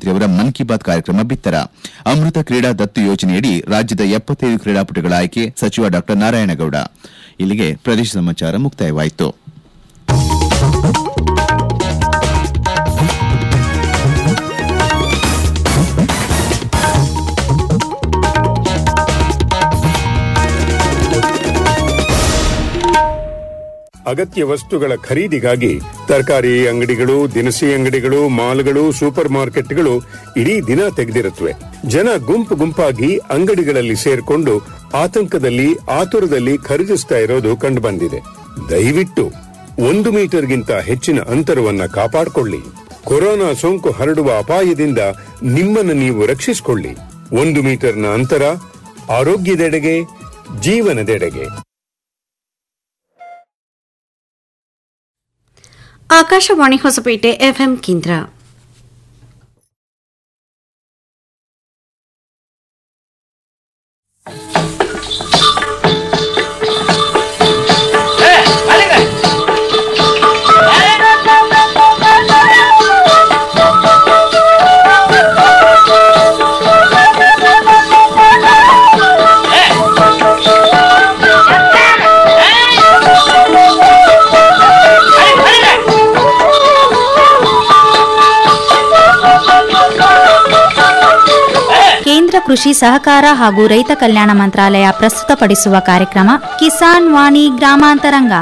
ಪ್ರಧಾನಮಂತ್ರಿಯವರ ಮನ್ ಕಿ ಬಾತ್ ಕಾರ್ಯಕ್ರಮ ಬಿತ್ತರ ಅಮೃತ ಕ್ರೀಡಾ ದತ್ತು ಯೋಜನೆಯಡಿ ರಾಜ್ಯದ ಎಪ್ಪತ್ತೈದು ಕ್ರೀಡಾಪಟುಗಳ ಆಯ್ಕೆ ಸಚಿವ ಡಾ ನಾರಾಯಣಗೌಡ ಇಲ್ಲಿಗೆ ಪ್ರದೇಶ ಸಮಾಚಾರ ಮುಕ್ತಾಯವಾಯಿತು ಅಗತ್ಯ ವಸ್ತುಗಳ ಖರೀದಿಗಾಗಿ ತರಕಾರಿ ಅಂಗಡಿಗಳು ದಿನಸಿ ಅಂಗಡಿಗಳು ಮಾಲ್ಗಳು ಸೂಪರ್ ಮಾರ್ಕೆಟ್ಗಳು ಇಡೀ ದಿನ ತೆಗೆದಿರುತ್ತವೆ ಜನ ಗುಂಪು ಗುಂಪಾಗಿ ಅಂಗಡಿಗಳಲ್ಲಿ ಸೇರ್ಕೊಂಡು ಆತಂಕದಲ್ಲಿ ಆತುರದಲ್ಲಿ ಖರೀದಿಸ್ತಾ ಇರೋದು ಕಂಡುಬಂದಿದೆ ದಯವಿಟ್ಟು ಒಂದು ಮೀಟರ್ಗಿಂತ ಹೆಚ್ಚಿನ ಅಂತರವನ್ನ ಕಾಪಾಡಿಕೊಳ್ಳಿ ಕೊರೋನಾ ಸೋಂಕು ಹರಡುವ ಅಪಾಯದಿಂದ ನಿಮ್ಮನ್ನು ನೀವು ರಕ್ಷಿಸಿಕೊಳ್ಳಿ ಒಂದು ಮೀಟರ್ನ ಅಂತರ ಆರೋಗ್ಯದೆಡೆಗೆ ಜೀವನದೆಡೆಗೆ ಆಕಾಶವಾಣಿ ಹೊಸಪೇಟೆ ಎಫ್ಎಂ ಕೇಂದ್ರ ಕೇಂದ್ರ ಕೃಷಿ ಸಹಕಾರ ಹಾಗೂ ರೈತ ಕಲ್ಯಾಣ ಮಂತ್ರಾಲಯ ಪ್ರಸ್ತುತಪಡಿಸುವ ಕಾರ್ಯಕ್ರಮ ಕಿಸಾನ್ ವಾಣಿ ಗ್ರಾಮಾಂತರಂಗ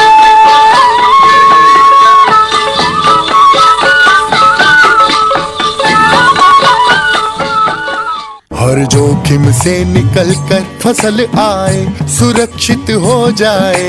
हर जोखिम से निकल कर फसल आए सुरक्षित हो जाए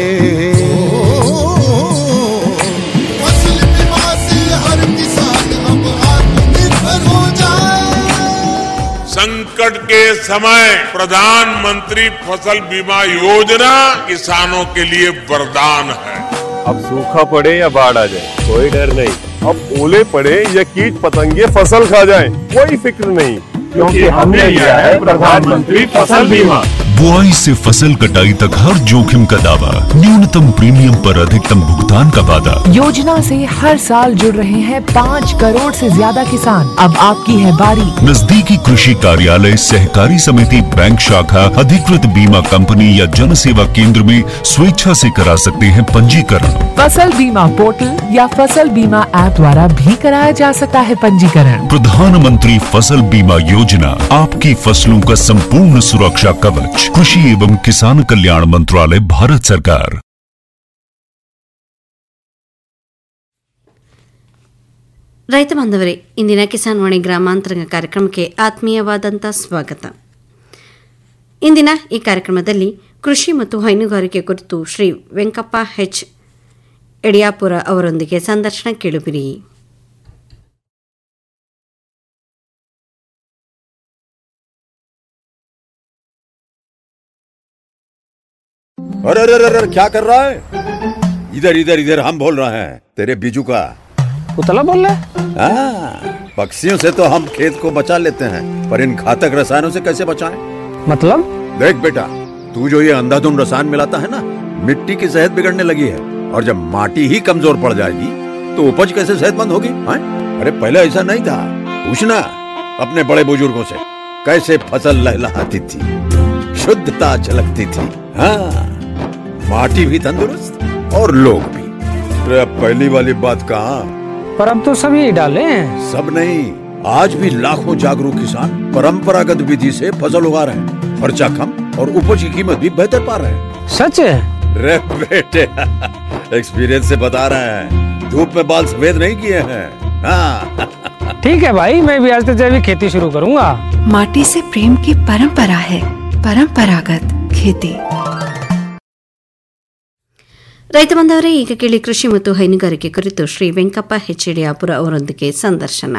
फसल बीमा से हर किसान अब आत्मनिर्भर हो जाए संकट के समय प्रधानमंत्री फसल बीमा योजना किसानों के लिए वरदान है अब सूखा पड़े या बाढ़ आ जाए कोई डर नहीं अब ओले पड़े या कीट पतंगे फसल खा जाए कोई फिक्र नहीं क्योंकि हमने लिया है प्रधानमंत्री फसल बीमा बुआई से फसल कटाई तक हर जोखिम का दावा न्यूनतम प्रीमियम पर अधिकतम भुगतान का वादा योजना से हर साल जुड़ रहे हैं पाँच करोड़ से ज्यादा किसान अब आपकी है बारी नजदीकी कृषि कार्यालय सहकारी समिति बैंक शाखा अधिकृत बीमा कंपनी या जन सेवा केंद्र में स्वेच्छा से करा सकते हैं पंजीकरण फसल बीमा पोर्टल या फसल बीमा ऐप द्वारा भी कराया जा सकता है पंजीकरण प्रधानमंत्री फसल बीमा योजना आपकी फसलों का संपूर्ण सुरक्षा कवच कृषि एवं किसान कल्याण मंत्रालय भारत सरकार ರೈತ ಬಾಂಧವರೇ ಇಂದಿನ ಕಿಸಾನ್ ವಾಣಿ ಗ್ರಾಮಾಂತರಂಗ ಕಾರ್ಯಕ್ರಮಕ್ಕೆ ಆತ್ಮೀಯವಾದಂಥ ಸ್ವಾಗತ ಇಂದಿನ ಈ ಕಾರ್ಯಕ್ರಮದಲ್ಲಿ ಕೃಷಿ ಮತ್ತು ಹೈನುಗಾರಿಕೆ ಕುರಿತು ಶ್ರೀ ವೆಂಕಪ್ಪ ಹೆಚ್ ಯಡಿಯಾಪುರ ಅವರೊಂದಿಗೆ ಸಂದರ್ಶನ ಕೇಳುವಿರಿ अरे अरे अरे अरे, क्या कर रहा है इधर इधर इधर हम बोल रहे हैं तेरे बीजू का उतला बोल रहा है हाँ, पक्षियों से तो हम खेत को बचा लेते हैं पर इन घातक रसायनों से कैसे बचाएं? मतलब देख बेटा तू जो ये अंधाधुंध रसायन मिलाता है ना मिट्टी की सेहत बिगड़ने लगी है और जब माटी ही कमजोर पड़ जाएगी तो उपज कैसे सेहतमंद होगी हाँ? अरे पहले ऐसा नहीं था पूछना अपने बड़े बुजुर्गों से कैसे फसल लहलहाती थी शुद्धता झलकती थी हाँ माटी भी तंदुरुस्त और लोग भी अरे अब पहली वाली बात कहाँ पर अब तो सभी डाले हैं सब नहीं आज भी लाखों जागरूक किसान परंपरागत विधि से फसल उगा रहे हैं खर्चा कम और उपज की कीमत भी बेहतर पा रहे हैं सच है रे बेटे एक्सपीरियंस से बता रहे हैं धूप में बाल सफेद नहीं किए हैं हाँ ठीक है भाई मैं भी आज से जैविक खेती शुरू करूंगा माटी से प्रेम की परंपरा है परंपरागत खेती ರೈತ ಬಂದವರೇ ಈಗ ಕೇಳಿ ಕೃಷಿ ಮತ್ತು ಹೈನುಗಾರಿಕೆ ಕುರಿತು ಶ್ರೀ ವೆಂಕಪ್ಪ ಹೆಚ್ ಯಡಿಯಾಪುರ ಅವರೊಂದಿಗೆ ಸಂದರ್ಶನ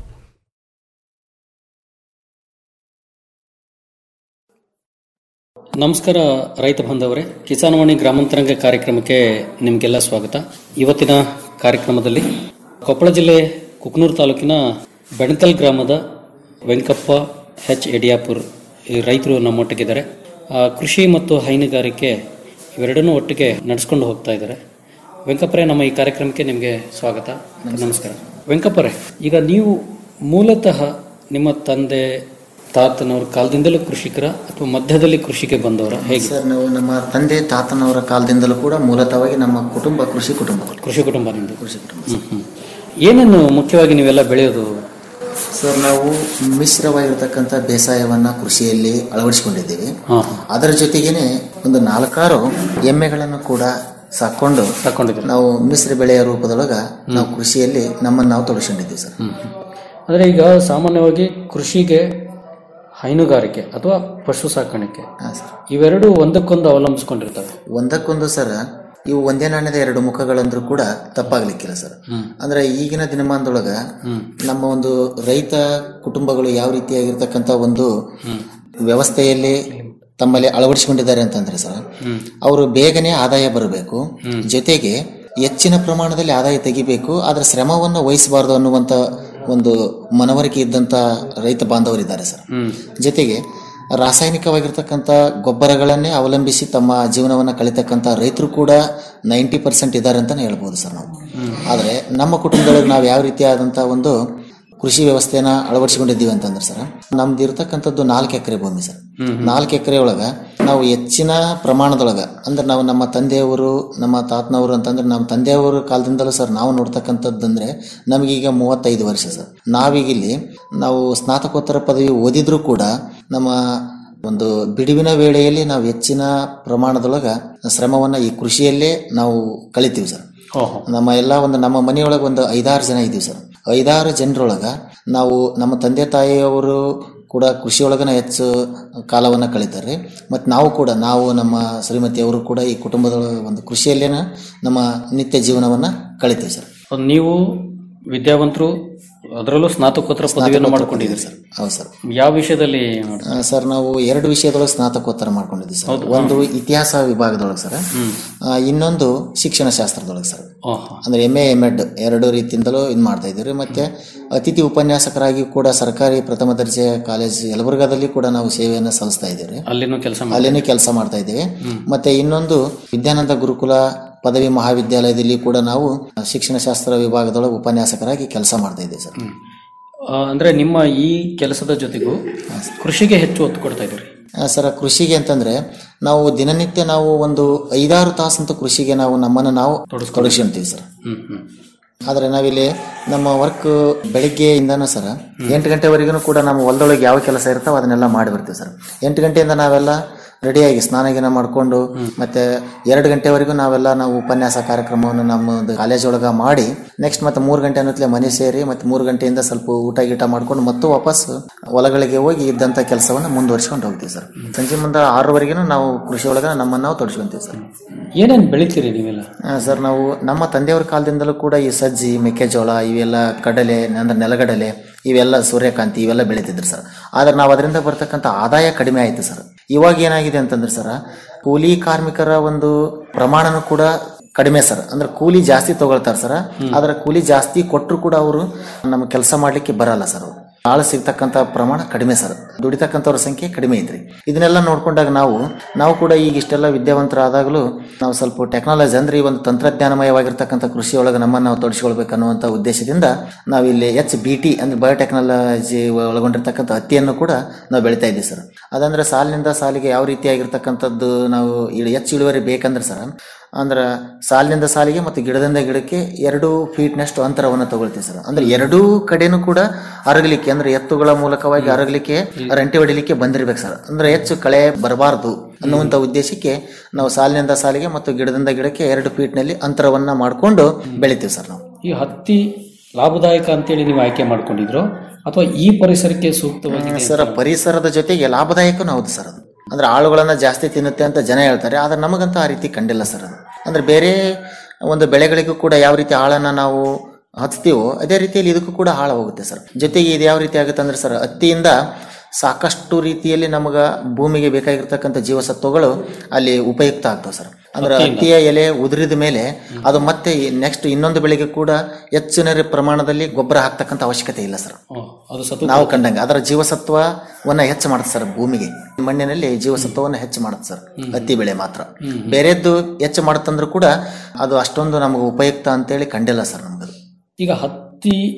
ನಮಸ್ಕಾರ ರೈತ ಬಾಂಧವರೇ ಕಿಸಾನ್ವಾಣಿ ಗ್ರಾಮಾಂತರಂಗ ಕಾರ್ಯಕ್ರಮಕ್ಕೆ ನಿಮಗೆಲ್ಲ ಸ್ವಾಗತ ಇವತ್ತಿನ ಕಾರ್ಯಕ್ರಮದಲ್ಲಿ ಕೊಪ್ಪಳ ಜಿಲ್ಲೆ ಕುಕ್ನೂರು ತಾಲೂಕಿನ ಬೆಣಕಲ್ ಗ್ರಾಮದ ವೆಂಕಪ್ಪ ಹೆಚ್ ಯಡಿಯಾಪುರ್ ಈ ರೈತರು ನಮ್ಮೊಟ್ಟಿಗಿದ್ದಾರೆ ಆ, ಕೃಷಿ ಮತ್ತು ಹೈನುಗಾರಿಕೆ ಇವೆರಡನ್ನೂ ಒಟ್ಟಿಗೆ ನಡೆಸ್ಕೊಂಡು ಹೋಗ್ತಾ ಇದ್ದಾರೆ ವೆಂಕಪ್ಪರೇ ನಮ್ಮ ಈ ಕಾರ್ಯಕ್ರಮಕ್ಕೆ ನಿಮಗೆ ಸ್ವಾಗತ ನಮಸ್ಕಾರ ವೆಂಕಪ್ಪರೇ ಈಗ ನೀವು ಮೂಲತಃ ನಿಮ್ಮ ತಂದೆ ತಾತನವ್ರ ಕಾಲದಿಂದಲೂ ಕೃಷಿಕರ ಅಥವಾ ಮಧ್ಯದಲ್ಲಿ ಕೃಷಿಗೆ ಬಂದವರ ಹೇಗೆ ಸರ್ ನಾವು ನಮ್ಮ ತಂದೆ ತಾತನವರ ಕಾಲದಿಂದಲೂ ಕೂಡ ಮೂಲತಃವಾಗಿ ನಮ್ಮ ಕುಟುಂಬ ಕೃಷಿ ಕುಟುಂಬ ಕೃಷಿ ಕುಟುಂಬ ನಿಮ್ದು ಕೃಷಿ ಕುಟುಂಬ ಹ್ಮ್, ಹ್ಮ್. ಏನನ್ನು ಮುಖ್ಯವಾಗಿ ನೀವೆಲ್ಲ ಬೆಳೆಯೋದು ಸರ್ ನಾವು ಮಿಶ್ರವಾಗಿರ್ತಕ್ಕಂಥ ಬೇಸಾಯವನ್ನ ಕೃಷಿಯಲ್ಲಿ ಅಳವಡಿಸಿಕೊಂಡಿದ್ದೇವೆ ಅದರ ಜೊತೆಗೇನೆ ಒಂದು ನಾಲ್ಕಾರು ಎಮ್ಮೆಗಳನ್ನು ಕೂಡ ಸಾಕೊಂಡು ನಾವು ಮಿಶ್ರ ಬೆಳೆಯ ರೂಪದೊಳಗ ನಾವು ಕೃಷಿಯಲ್ಲಿ ನಮ್ಮನ್ನು ನಾವು ತೊಡಗಿಸಿಕೊಂಡಿದ್ದೀವಿ ಸರ್ ಅಂದರೆ ಈಗ ಸಾಮಾನ್ಯವಾಗಿ ಕೃಷಿಗೆ ಹೈನುಗಾರಿಕೆ ಅಥವಾ ಪಶು ಸಾಕಾಣಿಕೆ ಇವೆರಡು ಒಂದಕ್ಕೊಂದು ಅವಲಂಬಿಸ್ಕೊಂಡಿರ್ತವೆ ಒಂದಕ್ಕೊಂದು ಸರ್ ಇವು ಒಂದೇ ನಾಣ್ಯದ ಎರಡು ಮುಖಗಳಂದ್ರೂ ಕೂಡ ತಪ್ಪಾಗ್ಲಿಕ್ಕಿಲ್ಲ ಸರ್ ಅಂದ್ರೆ ಈಗಿನ ದಿನಮಾನದೊಳಗ ನಮ್ಮ ಒಂದು ರೈತ ಕುಟುಂಬಗಳು ಯಾವ ರೀತಿಯಾಗಿರ್ತಕ್ಕಂಥ ಒಂದು ವ್ಯವಸ್ಥೆಯಲ್ಲಿ ತಮ್ಮಲ್ಲಿ ಅಳವಡಿಸಿಕೊಂಡಿದ್ದಾರೆ ಅಂತಂದ್ರೆ ಸರ್ ಅವರು ಬೇಗನೆ ಆದಾಯ ಬರಬೇಕು ಜೊತೆಗೆ ಹೆಚ್ಚಿನ ಪ್ರಮಾಣದಲ್ಲಿ ಆದಾಯ ತೆಗಿಬೇಕು ಆದ್ರೆ ಶ್ರಮವನ್ನು ವಹಿಸಬಾರದು ಅನ್ನುವಂತ ಒಂದು ಮನವರಿಕೆ ಇದ್ದಂತ ರೈತ ಬಾಂಧವರಿದ್ದಾರೆ ಸರ್ ಜೊತೆಗೆ ರಾಸಾಯನಿಕವಾಗಿರ್ತಕ್ಕಂಥ ಗೊಬ್ಬರಗಳನ್ನೇ ಅವಲಂಬಿಸಿ ತಮ್ಮ ಜೀವನವನ್ನು ಕಳಿತಕ್ಕಂಥ ರೈತರು ಕೂಡ ನೈಂಟಿ ಪರ್ಸೆಂಟ್ ಇದ್ದಾರೆ ಅಂತಾನೆ ಹೇಳ್ಬೋದು ಸರ್ ನಾವು ಆದರೆ ನಮ್ಮ ಕುಟುಂಬದೊಳಗೆ ನಾವು ಯಾವ ರೀತಿಯಾದಂಥ ಒಂದು ಕೃಷಿ ವ್ಯವಸ್ಥೆನ ಅಳವಡಿಸಿಕೊಂಡಿದ್ದೀವಿ ಅಂತಂದ್ರೆ ಸರ್ ನಮ್ದು ಇರ್ತಕ್ಕಂಥದ್ದು ನಾಲ್ಕು ಎಕರೆ ಭೂಮಿ ಸರ್ ನಾಲ್ಕು ಎಕರೆ ಒಳಗ ನಾವು ಹೆಚ್ಚಿನ ಪ್ರಮಾಣದೊಳಗ ಅಂದ್ರೆ ನಾವು ನಮ್ಮ ತಂದೆಯವರು ನಮ್ಮ ತಾತನವರು ಅಂತಂದ್ರೆ ನಮ್ಮ ತಂದೆಯವರ ಕಾಲದಿಂದಲೂ ಸರ್ ನಾವು ನೋಡ್ತಕ್ಕಂಥದ್ದಂದ್ರೆ ನಮಗೀಗ ಮೂವತ್ತೈದು ವರ್ಷ ಸರ್ ನಾವೀಗ ಇಲ್ಲಿ ನಾವು ಸ್ನಾತಕೋತ್ತರ ಪದವಿ ಓದಿದ್ರು ಕೂಡ ನಮ್ಮ ಒಂದು ಬಿಡುವಿನ ವೇಳೆಯಲ್ಲಿ ನಾವು ಹೆಚ್ಚಿನ ಪ್ರಮಾಣದೊಳಗ ಶ್ರಮವನ್ನ ಈ ಕೃಷಿಯಲ್ಲೇ ನಾವು ಕಳಿತೀವಿ ಸರ್ ನಮ್ಮ ಎಲ್ಲ ಒಂದು ನಮ್ಮ ಮನೆಯೊಳಗೆ ಒಂದು ಐದಾರು ಜನ ಇದ್ದೀವಿ ಸರ್ ಐದಾರು ಜನರೊಳಗ ನಾವು ನಮ್ಮ ತಂದೆ ತಾಯಿಯವರು ಕೂಡ ಕೃಷಿಯೊಳಗನ ಹೆಚ್ಚು ಕಾಲವನ್ನು ಕಳೀತಾರೆ ಮತ್ತು ನಾವು ಕೂಡ ನಾವು ನಮ್ಮ ಶ್ರೀಮತಿಯವರು ಕೂಡ ಈ ಕುಟುಂಬದ ಒಂದು ಕೃಷಿಯಲ್ಲೇನ ನಮ್ಮ ನಿತ್ಯ ಜೀವನವನ್ನು ಕಳಿತೀವಿ ಸರ್ ನೀವು ವಿದ್ಯಾವಂತರು ಅದರಲ್ಲೂ ಸ್ನಾತಕೋತ್ತರ ಪದವಿಯನ್ನು ಮಾಡ್ಕೊಂಡಿದ್ದೀರಿ ಸರ್ ಹೌದು ಸರ್ ಯಾವ ವಿಷಯದಲ್ಲಿ ಮಾಡ್- ಆ, ಸರ್ ನಾವು ಎರಡು ವಿಷಯದೊಳಗೆ ಸ್ನಾತಕೋತ್ತರ ಮಾಡ್ಕೊಂಡಿದ್ದೀವಿ ಸರ್ ಒಂದು ಇತಿಹಾಸ ವಿಭಾಗದೊಳಗೆ ಸರ್ ಆ, ಇನ್ನೊಂದು ಶಿಕ್ಷಣ ಶಾಸ್ತ್ರದೊಳಗೆ ಸರ್ ಅಂದ್ರೆ ಎಮ್ ಎ ಎಮ್ ಎಡ್ ಎರಡು ರೀತಿಯಿಂದಲೂ ಇದು ಮಾಡ್ತಾ ಇದ್ದೀವಿ ಮತ್ತೆ ಅತಿಥಿ ಉಪನ್ಯಾಸಕರಾಗಿ ಕೂಡ ಸರ್ಕಾರಿ ಪ್ರಥಮ ದರ್ಜೆ ಕಾಲೇಜ್ ಯಲಬುರ್ಗಾದಲ್ಲಿ ಕೂಡ ನಾವು ಸೇವೆಯನ್ನು ಸಲ್ಲಿಸ್ತಾ ಇದ್ದೀವಿ ಅಲ್ಲಿನೂ ಕೆಲಸ ಅಲ್ಲಿನೂ ಕೆಲಸ ಮಾಡ್ತಾ ಇದ್ದೇವೆ ಮತ್ತೆ ಇನ್ನೊಂದು ವಿದ್ಯಾನಂದ ಗುರುಕುಲ ಪದವಿ ಮಹಾವಿದ್ಯಾಲಯದಲ್ಲಿ ಕೂಡ ನಾವು ಶಿಕ್ಷಣ ಶಾಸ್ತ್ರ ವಿಭಾಗದೊಳಗೆ ಉಪನ್ಯಾಸಕರಾಗಿ ಕೆಲಸ ಮಾಡ್ತಾ ಇದ್ದೇವೆ ಸರ್ ಆ, ಅಂದ್ರೆ ನಿಮ್ಮ ಈ ಕೆಲಸದ ಜೊತೆಗೂ ಕೃಷಿಗೆ ಹೆಚ್ಚು ಒತ್ತು ಕೊಡ್ತಾ ಇದ್ದೀರಿ ಆ, ಸರ್ ಕೃಷಿಗೆ ಅಂತಂದ್ರೆ ನಾವು ದಿನನಿತ್ಯ ನಾವು ಒಂದು ಐದಾರು ತಾಸಂತೂ ಕೃಷಿಗೆ ನಾವು ನಮ್ಮನ್ನು ನಾವು ತೊಡಗಿಸ್ಕೊಂತೀವಿ ಸರ್ ಹ್ಮ್ ಹ್ಮ್ ಆದ್ರೆ ನಾವಿಲ್ಲಿ ನಮ್ಮ ವರ್ಕ್ ಬೆಳಿಗ್ಗೆಯಿಂದನೂ ಸರ್ ಎಂಟು ಗಂಟೆವರೆಗೂ ಕೂಡ ನಮ್ಮ ಹೊಲದೊಳಗೆ ಯಾವ ಕೆಲಸ ಇರ್ತಾವ ಅದನ್ನೆಲ್ಲ ಮಾಡಿ ಬರ್ತೀವಿ ಸರ್ ಎಂಟು ಗಂಟೆಯಿಂದ ನಾವೆಲ್ಲ ರೆಡಿಯಾಗಿ ಸ್ನಾನ ಗಿನ ಮಾಡಿಕೊಂಡು ಮತ್ತೆ ಎರಡು ಗಂಟೆವರೆಗೂ ನಾವೆಲ್ಲ ನಾವು ಉಪನ್ಯಾಸ ಕಾರ್ಯಕ್ರಮವನ್ನು ನಮ್ಮದು ಕಾಲೇಜ್ ಒಳಗ ಮಾಡಿ ನೆಕ್ಸ್ಟ್ ಮತ್ತೆ ಮೂರು ಗಂಟೆ ಅನ್ನತ್ಲೆ ಮನೆ ಸೇರಿ ಮತ್ತೆ ಮೂರು ಗಂಟೆಯಿಂದ ಸ್ವಲ್ಪ ಊಟ ಗೀಟ ಮಾಡ್ಕೊಂಡು ಮತ್ತೆ ವಾಪಸ್ ಹೊಲಗಳಿಗೆ ಹೋಗಿ ಇದ್ದಂಥ ಕೆಲಸವನ್ನು ಮುಂದುವರಿಸ್ಕೊಂಡು ಹೋಗ್ತೀವಿ ಸರ್ ಸಂಜೆ ಮುಂದೆ ಆರೂವರೆಗೂ ನಾವು ಕೃಷಿ ಒಳಗ ನಮ್ಮನ್ನು ನಾವು ತೊಡಸ್ಕೊಂತೀವಿ ಸರ್ ಏನೇನು ಬೆಳಿತೀರಿ ನೀವೆಲ್ಲ ಆ, ಸರ್ ನಾವು ನಮ್ಮ ತಂದೆಯವ್ರ ಕಾಲದಿಂದಲೂ ಕೂಡ ಈ ಸಜ್ಜಿ ಮೆಕ್ಕೆಜೋಳ ಇವೆಲ್ಲ ಕಡಲೆ ಅಂದ್ರೆ ನೆಲಗಡಲೆ ಇವೆಲ್ಲ ಸೂರ್ಯಕಾಂತಿ ಇವೆಲ್ಲ ಬೆಳೀತಿದ್ರು ಸರ್ ಆದ್ರೆ ನಾವು ಅದರಿಂದ ಬರ್ತಕ್ಕಂಥ ಆದಾಯ ಕಡಿಮೆ ಆಯ್ತು ಸರ್ ಇವಾಗ ಏನಾಗಿದೆ ಅಂತಂದ್ರೆ ಸರ್ ಕೂಲಿ ಕಾರ್ಮಿಕರ ಒಂದು ಪ್ರಮಾಣನೂ ಕೂಡ ಕಡಿಮೆ ಸರ್ ಅಂದ್ರೆ ಕೂಲಿ ಜಾಸ್ತಿ ತಗೊಳ್ತಾರೆ ಸರ್ ಆದ್ರೆ ಕೂಲಿ ಜಾಸ್ತಿ ಕೊಟ್ಟರು ಕೂಡ ಅವರು ನಮ್ಮ ಕೆಲಸ ಮಾಡ್ಲಿಕ್ಕೆ ಬರಲ್ಲ ಸರ್ ಅವರು ಆಳು ಸಿಗ್ತಕ್ಕಂಥ ಪ್ರಮಾಣ ಕಡಿಮೆ ಸರ್ ದುಡಿತಕ್ಕಂಥವ್ರ ಸಂಖ್ಯೆ ಕಡಿಮೆ ಐತ್ರಿ ಇದನ್ನೆಲ್ಲ ನೋಡ್ಕೊಂಡಾಗ ನಾವು ನಾವು ಕೂಡ ಈಗ ಇಷ್ಟೆಲ್ಲ ವಿದ್ಯಾವಂತರಾದಾಗಲೂ ನಾವು ಸ್ವಲ್ಪ ಟೆಕ್ನಾಲಜಿ ಅಂದ್ರೆ ಈ ಒಂದು ತಂತ್ರಜ್ಞಾನಮಯವಾಗಿರ್ತಕ್ಕಂಥ ಕೃಷಿ ಒಳಗೆ ನಮ್ಮನ್ನು ನಾವು ತೊಡಗಿಸ್ಕೊಳ್ಬೇಕು ಅನ್ನುವಂಥ ಉದ್ದೇಶದಿಂದ ನಾವು ಇಲ್ಲಿ ಎಚ್ ಬಿ ಟಿ ಅಂದ್ರೆ ಬಯೋಟೆಕ್ನಾಲಜಿ ಒಳಗೊಂಡಿರ್ತಕ್ಕಂಥ ಹತ್ತಿಯನ್ನು ಕೂಡ ನಾವು ಬೆಳಿತಾ ಇದ್ದೀವಿ ಸರ್ ಅದಂದ್ರೆ ಸಾಲಿನಿಂದ ಸಾಲಿಗೆ ಯಾವ ರೀತಿಯಾಗಿರ್ತಕ್ಕಂಥದ್ದು ನಾವು ಇಳು- ಹೆಚ್ಚು ಇಳುವರಿ ಬೇಕಂದ್ರೆ ಸರ್ ಅಂದ್ರೆ ಸಾಲಿನಿಂದ ಸಾಲಿಗೆ ಮತ್ತು ಗಿಡದಿಂದ ಗಿಡಕ್ಕೆ ಎರಡು ಫೀಟ್ನಷ್ಟು ಅಂತರವನ್ನು ತಗೊಳ್ತೀವಿ ಸರ್ ಅಂದ್ರೆ ಎರಡೂ ಕಡೆನೂ ಕೂಡ ಅರಗಲಿಕ್ಕೆ ಅಂದ್ರೆ ಎತ್ತುಗಳ ಮೂಲಕವಾಗಿ ಅರಗಲಿಕ್ಕೆ ರಂಟೆ ಹೊಡಿಲಿಕ್ಕೆ ಬಂದಿರ್ಬೇಕು ಸರ್ ಅಂದ್ರೆ ಹೆಚ್ಚು ಕಳೆ ಬರಬಾರದು ಅನ್ನುವಂಥ ಉದ್ದೇಶಕ್ಕೆ ನಾವು ಸಾಲಿನಿಂದ ಸಾಲಿಗೆ ಮತ್ತು ಗಿಡದಿಂದ ಗಿಡಕ್ಕೆ ಎರಡು ಫೀಟ್ನಲ್ಲಿ ಅಂತರವನ್ನ ಮಾಡಿಕೊಂಡು ಬೆಳಿತೀವಿ ಸರ್ ನಾವು ಈ ಹತ್ತಿ ಲಾಭದಾಯಕ ಅಂತೇಳಿ ನೀವು ಆಯ್ಕೆ ಮಾಡ್ಕೊಂಡಿದ್ರು ಅಥವಾ ಈ ಪರಿಸರಕ್ಕೆ ಸೂಕ್ತವಾಗಿದೆ ಸರ್ ಪರಿಸರದ ಜೊತೆಗೆ ಲಾಭದಾಯಕನೂ ಹೌದು ಸರ್ ಅದು ಅಂದ್ರೆ ಆಳುಗಳನ್ನ ಜಾಸ್ತಿ ತಿನ್ನುತ್ತೆ ಅಂತ ಜನ ಹೇಳ್ತಾರೆ ಆದ್ರೆ ನಮಗಂತೂ ಆ ರೀತಿ ಕಂಡಿಲ್ಲ ಸರ್ ಅದು ಅಂದ್ರೆ ಬೇರೆ ಒಂದು ಬೆಳೆಗಳಿಗೂ ಕೂಡ ಯಾವ ರೀತಿ ಆಳನ್ನ ನಾವು ಹಚ್ತೀವೋ ಅದೇ ರೀತಿಯಲ್ಲಿ ಇದಕ್ಕೂ ಕೂಡ ಹಾಳ ಹೋಗುತ್ತೆ ಸರ್ ಜೊತೆಗೆ ಇದು ಯಾವ ರೀತಿ ಆಗುತ್ತೆ ಅಂದ್ರೆ ಸರ್ ಹತ್ತಿಯಿಂದ ಸಾಕಷ್ಟು ರೀತಿಯಲ್ಲಿ ನಮಗ ಭೂಮಿಗೆ ಬೇಕಾಗಿರ್ತಕ್ಕಂಥ ಜೀವಸತ್ವಗಳು ಅಲ್ಲಿ ಉಪಯುಕ್ತ ಆಗ್ತಾವೆ ಸರ್ ಅಂದ್ರೆ ಹತ್ತಿಯಿಂದ? ಹತ್ತಿಯ ಎಲೆ ಉದುರಿದ ಮೇಲೆ ಅದು ಮತ್ತೆ ನೆಕ್ಸ್ಟ್ ಇನ್ನೊಂದು ಬೆಳೆಗೆ ಕೂಡ ಹೆಚ್ಚಿನ ಪ್ರಮಾಣದಲ್ಲಿ ಗೊಬ್ಬರ ಹಾಕ್ತಕ್ಕಂಥ ಅವಶ್ಯಕತೆ ಇಲ್ಲ ಸರ್ ಅದು ಸತು ನಾವು ಕಂಡಂಗೆ ಅದರ ಜೀವಸತ್ವವನ್ನ ಹೆಚ್ಚು ಮಾಡುತ್ತೆ ಸರ್ ಭೂಮಿಗೆ ಮಣ್ಣಿನಲ್ಲಿ ಜೀವಸತ್ವವನ್ನ ಹೆಚ್ಚು ಮಾಡುತ್ತೆ ಸರ್ ಹತ್ತಿ ಬೆಳೆ ಮಾತ್ರ ಬೇರೆದ್ದು ಹೆಚ್ಚು ಮಾಡುತ್ತಂದ್ರೂ ಕೂಡ ಅದು ಅಷ್ಟೊಂದು ನಮಗೆ ಉಪಯುಕ್ತ ಅಂತೇಳಿ ಕಂಡಿಲ್ಲ ಸರ್ ನಮ್ಗೆ ಈಗ ಹತ್ತಿ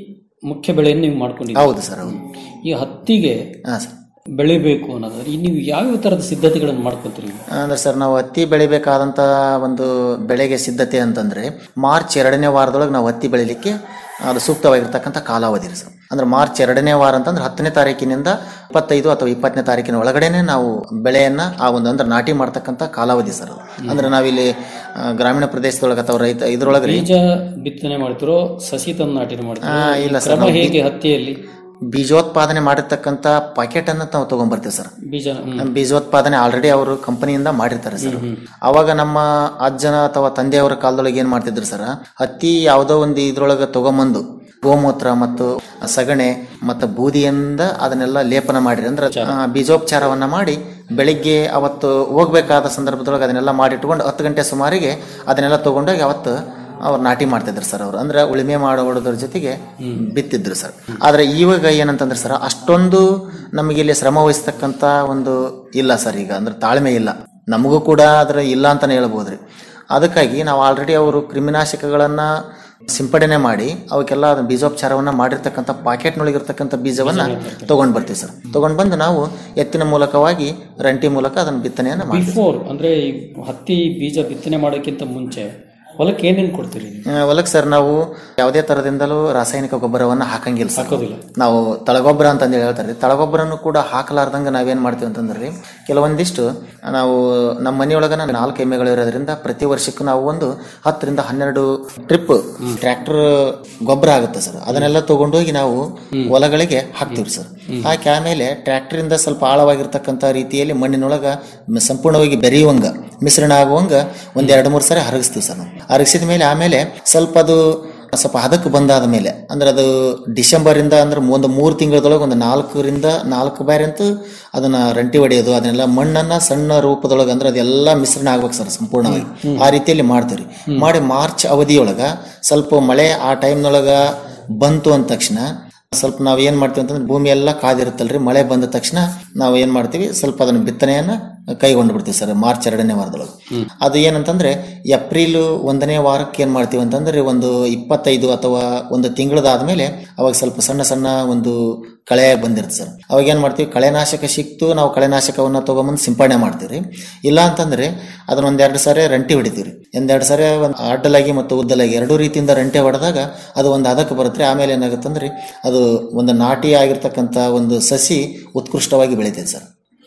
ಮುಖ್ಯ ಬೆಳೆಯನ್ನು ನೀವು ಮಾಡ್ಕೊಂಡಿದ್ದೀರಿ ಹೌದು ಸರ್ ಹೌದು ಈ ಹತ್ತಿಗೆ ಹಾಂ ಸರ್ ಬೆಳಿಬೇಕು ಅನ್ನೋದಾದ್ರೆ ಈ ನೀವು ಯಾವ್ಯಾವ ತರದ ಸಿದ್ಧತೆಗಳನ್ನು ಮಾಡ್ಕೊತೀರಿ ಅಂದ್ರೆ ಸರ್ ನಾವು ಹತ್ತಿ ಬೆಳಿಬೇಕಾದಂಥ ಒಂದು ಬೆಳೆಗೆ ಸಿದ್ಧತೆ ಅಂತಂದ್ರೆ ಮಾರ್ಚ್ ಎರಡನೇ ವಾರದೊಳಗೆ ನಾವು ಹತ್ತಿ ಬೆಳಿಲಿಕ್ಕೆ ಅದು ಸೂಕ್ತವಾಗಿರ್ತಕ್ಕಂಥ ಕಾಲಾವಧಿ ರೀ ಸರ್ ಅಂದ್ರೆ ಮಾರ್ಚ್ ಎರಡನೇ ವಾರ ಅಂತಂದ್ರೆ ಹತ್ತನೇ ತಾರೀಕಿನಿಂದ ಇಪ್ಪತ್ತೈದು ಅಥವಾ ಇಪ್ಪತ್ತನೇ ತಾರೀಕಿನ ಒಳಗಡೆನೆ ನಾವು ಬೆಳೆಯನ್ನ ಆ ಒಂದು ಅಂದ್ರೆ ನಾಟಿ ಮಾಡ್ತಕ್ಕಂಥ ಕಾಲಾವಧಿ ಸರ್ ಅದು ಅಂದ್ರೆ ನಾವಿಲ್ಲಿ ಆ, ಗ್ರಾಮೀಣ ಪ್ರದೇಶದೊಳಗೆ ಅಥವಾ ರೈತ ಇದ್ರೊಳಗೆ ರೀ ಬೀಜ ಬಿತ್ತನೆ ಮಾಡ್ತಿರೋ ಸಸಿ ತಂದು ನಾಟಿನ ಆ, ಮಾಡ್ತಿರೋ ಇಲ್ಲ ಈ ಸರ್, ಕ್ರಮ ನಾವು ಹೇಗೆ ಬಿ- ಹತ್ತಿಯಲ್ಲಿ ಬೀಜೋತ್ಪಾದನೆ ಮಾಡಿರ್ತಕ್ಕಂಥ ಪಾಕೆಟ್ ಅನ್ನ ನಾವು ತಗೊಂಡ್ಬರ್ತೀವಿ ಸರ್ ಬೀಜ ಹ್ಮ್. ಬೀಜೋತ್ಪಾದನೆ ಆಲ್ರೆಡಿ ಅವರು ಕಂಪನಿಯಿಂದ ಮಾಡಿರ್ತಾರೆ ಸರ್ ಅವಾಗ ನಮ್ಮ ಅಜ್ಜನ ಅಥವಾ ತಂದೆಯವರ ಕಾಲದೊಳಗೆ ಏನ್ ಮಾಡ್ತಿದ್ರು ಸರ್ ಹತ್ತಿ ಯಾವುದೋ ಒಂದು ಇದ್ರೊಳಗೆ ತಗೊಂಬಂದು ಗೋಮೂತ್ರ ಮತ್ತು ಸಗಣೆ ಮತ್ತು ಬೂದಿಯಿಂದ ಅದನ್ನೆಲ್ಲ ಲೇಪನ ಮಾಡಿರಿ ಅಂದ್ರೆ ಆ, ಬೀಜೋಪಚಾರವನ್ನ ಮಾಡಿ ಬೆಳಿಗ್ಗೆ ಅವತ್ತು ಹೋಗ್ಬೇಕಾದ ಸಂದರ್ಭದೊಳಗೆ ಅದನ್ನೆಲ್ಲ ಮಾಡಿಟ್ಕೊಂಡು ಹತ್ತು ಗಂಟೆ ಸುಮಾರಿಗೆ ಅದನ್ನೆಲ್ಲ ತಗೊಂಡೋಗಿ ಅವತ್ತು ಅವ್ರು ನಾಟಿ ಮಾಡ್ತಿದ್ರು ಸರ್ ಅವರು ಅಂದ್ರೆ ಉಳಿಮೆ ಮಾಡೋದ್ರ ಜೊತೆಗೆ ಬಿತ್ತಿದ್ರು ಸರ್ ಆದ್ರೆ ಇವಾಗ ಏನಂತಂದ್ರೆ ಸರ್ ಅಷ್ಟೊಂದು ನಮಗೆ ಇಲ್ಲಿ ಶ್ರಮ ವಹಿಸ್ತಕ್ಕಂತ ಒಂದು ಇಲ್ಲ ಸರ್ ಈಗ ಅಂದ್ರೆ ತಾಳ್ಮೆ ಇಲ್ಲ ನಮಗೂ ಕೂಡ ಅದ್ರ ಇಲ್ಲ ಅಂತಾನೆ ಹೇಳ್ಬೋದ್ರಿ ಅದಕ್ಕಾಗಿ ನಾವು ಆಲ್ರೆಡಿ ಅವರು ಕ್ರಿಮಿನಾಶಕಗಳನ್ನ ಸಿಂಪಡಣೆ ಮಾಡಿ ಅವಕ್ಕೆಲ್ಲ ಅದನ್ನ ಬೀಜೋಪಚಾರವನ್ನ ಮಾಡಿರ್ತಕ್ಕಂಥ ಪಾಕೆಟ್ನೊಳಗೆ ಇರ್ತಕ್ಕಂಥ ಬೀಜವನ್ನ ತಗೊಂಡ್ ಬರ್ತೀವಿ ಸರ್ ತಗೊಂಡ್ ಬಂದು ನಾವು ಎತ್ತಿನ ಮೂಲಕವಾಗಿ ರಂಟಿ ಮೂಲಕ ಅದನ್ನ ಬಿತ್ತನೆಯನ್ನ ಮಾಡ್ತೀವಿ ಬಿಫೋರ್ ಅಂದ್ರೆ ಈ ಹತ್ತಿ ಬೀಜ ಬಿತ್ತನೆ ಮಾಡೋಕ್ಕಿಂತ ಮುಂಚೆ ಹೊಲಕ್ಕೆ ಏನೇನು ಕೊಡ್ತೀರಿ ನೀವು? ಆ, ಹೊಲಕ್ಕೆ ಸರ್ ನಾವು ಯಾವುದೇ ತರದಿಂದಲೂ ರಾಸಾಯನಿಕ ಗೊಬ್ಬರವನ್ನ ಹಾಕಂಗಿಲ್ಲ ಸರ್ ಹಾಕೋದಿಲ್ಲ. ನಾವು ತಳಗೊಬ್ಬರ ಅಂತಂದು ಹೇಳ್ತಾರೆ ತಳಗೊಬ್ಬರನು ಕೂಡ ಹಾಕಲಾರ್ದಂಗ ನಾವೇನ್ ಮಾಡ್ತೀವಿ ಅಂತಂದ್ರೆ ಕೆಲವೊಂದಿಷ್ಟು ನಾವು ನಮ್ಮ ಮನೆಯೊಳಗನ ನಾಲ್ಕು ಎಮ್ಮೆಗಳು ಇರೋದ್ರಿಂದ ಪ್ರತಿ ವರ್ಷಕ್ಕೂ ನಾವು ಒಂದು ಹತ್ತರಿಂದ ಹನ್ನೆರಡು ಟ್ರಿಪ್ ಟ್ರ್ಯಾಕ್ಟರ್ ಗೊಬ್ಬರ ಆಗುತ್ತೆ ಸರ್ ಅದನ್ನೆಲ್ಲ ತಗೊಂಡೋಗಿ ನಾವು ಹೊಲಗಳಿಗೆ ಹಾಕ್ತಿವ್ರಿ ಸರ್ ಹಾಕಿ ಆಮೇಲೆ ಟ್ರ್ಯಾಕ್ಟರ್ ಇಂದ ಸ್ವಲ್ಪ ಆಳವಾಗಿರ್ತಕ್ಕಂಥ ರೀತಿಯಲ್ಲಿ ಮಣ್ಣಿನೊಳಗ ಮ- ಸಂಪೂರ್ಣವಾಗಿ ಬೆರೆಯುವಂಗ ಮಿಶ್ರಣ ಆಗುವಂಗ ಒಂದ್ ಎರಡು ಮೂರು ಸರಿ ಹರಗಿಸ್ತೀವಿ ಸರ್ ನಾವು ಹರಗಿಸಿದ ಮೇಲೆ ಆಮೇಲೆ ಸ್ವಲ್ಪ ಅದು ಸ್ವಲ್ಪ ಹದಕ್ಕೆ ಬಂದಾದ ಮೇಲೆ ಅಂದ್ರೆ ಅದು ಡಿಸೆಂಬರ್ ಇಂದ ಅಂದ್ರೆ ಒಂದು ಮೂರು ತಿಂಗಳದೊಳಗೆ ಒಂದು ನಾಲ್ಕರಿಂದ ನಾಲ್ಕು ಬಾರಿ ಅಂತೂ ಅದನ್ನ ರಂಟಿ ಹೊಡೆಯೋದು ಅದನ್ನೆಲ್ಲ ಮಣ್ಣನ್ನ ಸಣ್ಣ ರೂಪದೊಳಗೆ ಅಂದ್ರೆ ಅದೆಲ್ಲ ಮಿಶ್ರಣ ಆಗ್ಬೇಕು ಸರ್ ಸಂಪೂರ್ಣವಾಗಿ ಆ ರೀತಿಯಲ್ಲಿ ಮಾಡ್ತೀವಿ ಮಾಡಿ ಮಾರ್ಚ್ ಅವಧಿಯೊಳಗ ಸ್ವಲ್ಪ ಮಳೆ ಆ ಟೈಮ್ನೊಳಗ ಬಂತು ಅಂದ ತಕ್ಷಣ ಸ್ವಲ್ಪ ನಾವ್ ಏನ್ ಮಾಡ್ತೀವಿ ಅಂತಂದ್ರೆ ಭೂಮಿ ಎಲ್ಲ ಕಾದಿರುತ್ತಲ್ರಿ ಮಳೆ ಬಂದ ತಕ್ಷಣ ನಾವು ಏನ್ ಮಾಡ್ತೀವಿ ಸ್ವಲ್ಪ ಅದನ್ನ ಬಿತ್ತನೆಯನ್ನ ಕೈಗೊಂಡು ಬಿಡ್ತೀವಿ ಸರ್ ಮಾರ್ಚ್ ಎರಡನೇ ವಾರದೊಳಗೆ ಅದು ಏನಂತಂದ್ರೆ ಏಪ್ರಿಲ್ ಒಂದನೇ ವಾರಕ್ಕೆ ಏನ್ ಮಾಡ್ತೀವಿ ಅಂತಂದ್ರೆ ಒಂದು ಇಪ್ಪತ್ತೈದು ಅಥವಾ ಒಂದು ತಿಂಗಳದಾದ್ಮೇಲೆ ಅವಾಗ ಸ್ವಲ್ಪ ಸಣ್ಣ ಸಣ್ಣ ಒಂದು ಕಳೆ ಬಂದಿರುತ್ತೆ ಸರ್ ಅವಾಗ ಏನ್ ಮಾಡ್ತೀವಿ ಕಳೆನಾಶಕ ಸಿಕ್ತು ನಾವು ಕಳೆನಾಶಕವನ್ನ ತಗೊಂಬಂದು ಸಿಂಪಡಣೆ ಮಾಡ್ತೀವಿ ಇಲ್ಲ ಅಂತಂದ್ರೆ ಅದನ್ನ ಒಂದೆರಡು ಸಾರಿ ರಂಟಿ ಹೊಡಿತೀವಿ ಒಂದೆರಡು ಸಾರಿ ಒಂದು ಅಡ್ಡಲಾಗಿ ಮತ್ತು ಉದ್ದಲಾಗಿ ಎರಡೂ ರೀತಿಯಿಂದ ರಂಟೆ ಹೊಡೆದಾಗ ಅದು ಒಂದು ಹದಕ್ಕೆ ಬರುತ್ತೆ ಆಮೇಲೆ ಏನಾಗುತ್ತಂದ್ರೆ ಅದು ಒಂದು ನಾಟಿ ಆಗಿರ್ತಕ್ಕಂಥ ಒಂದು ಸಸಿ ಉತ್ಕೃಷ್ಟವಾಗಿ ಬೆಳಿತೈತೆ ಸರ್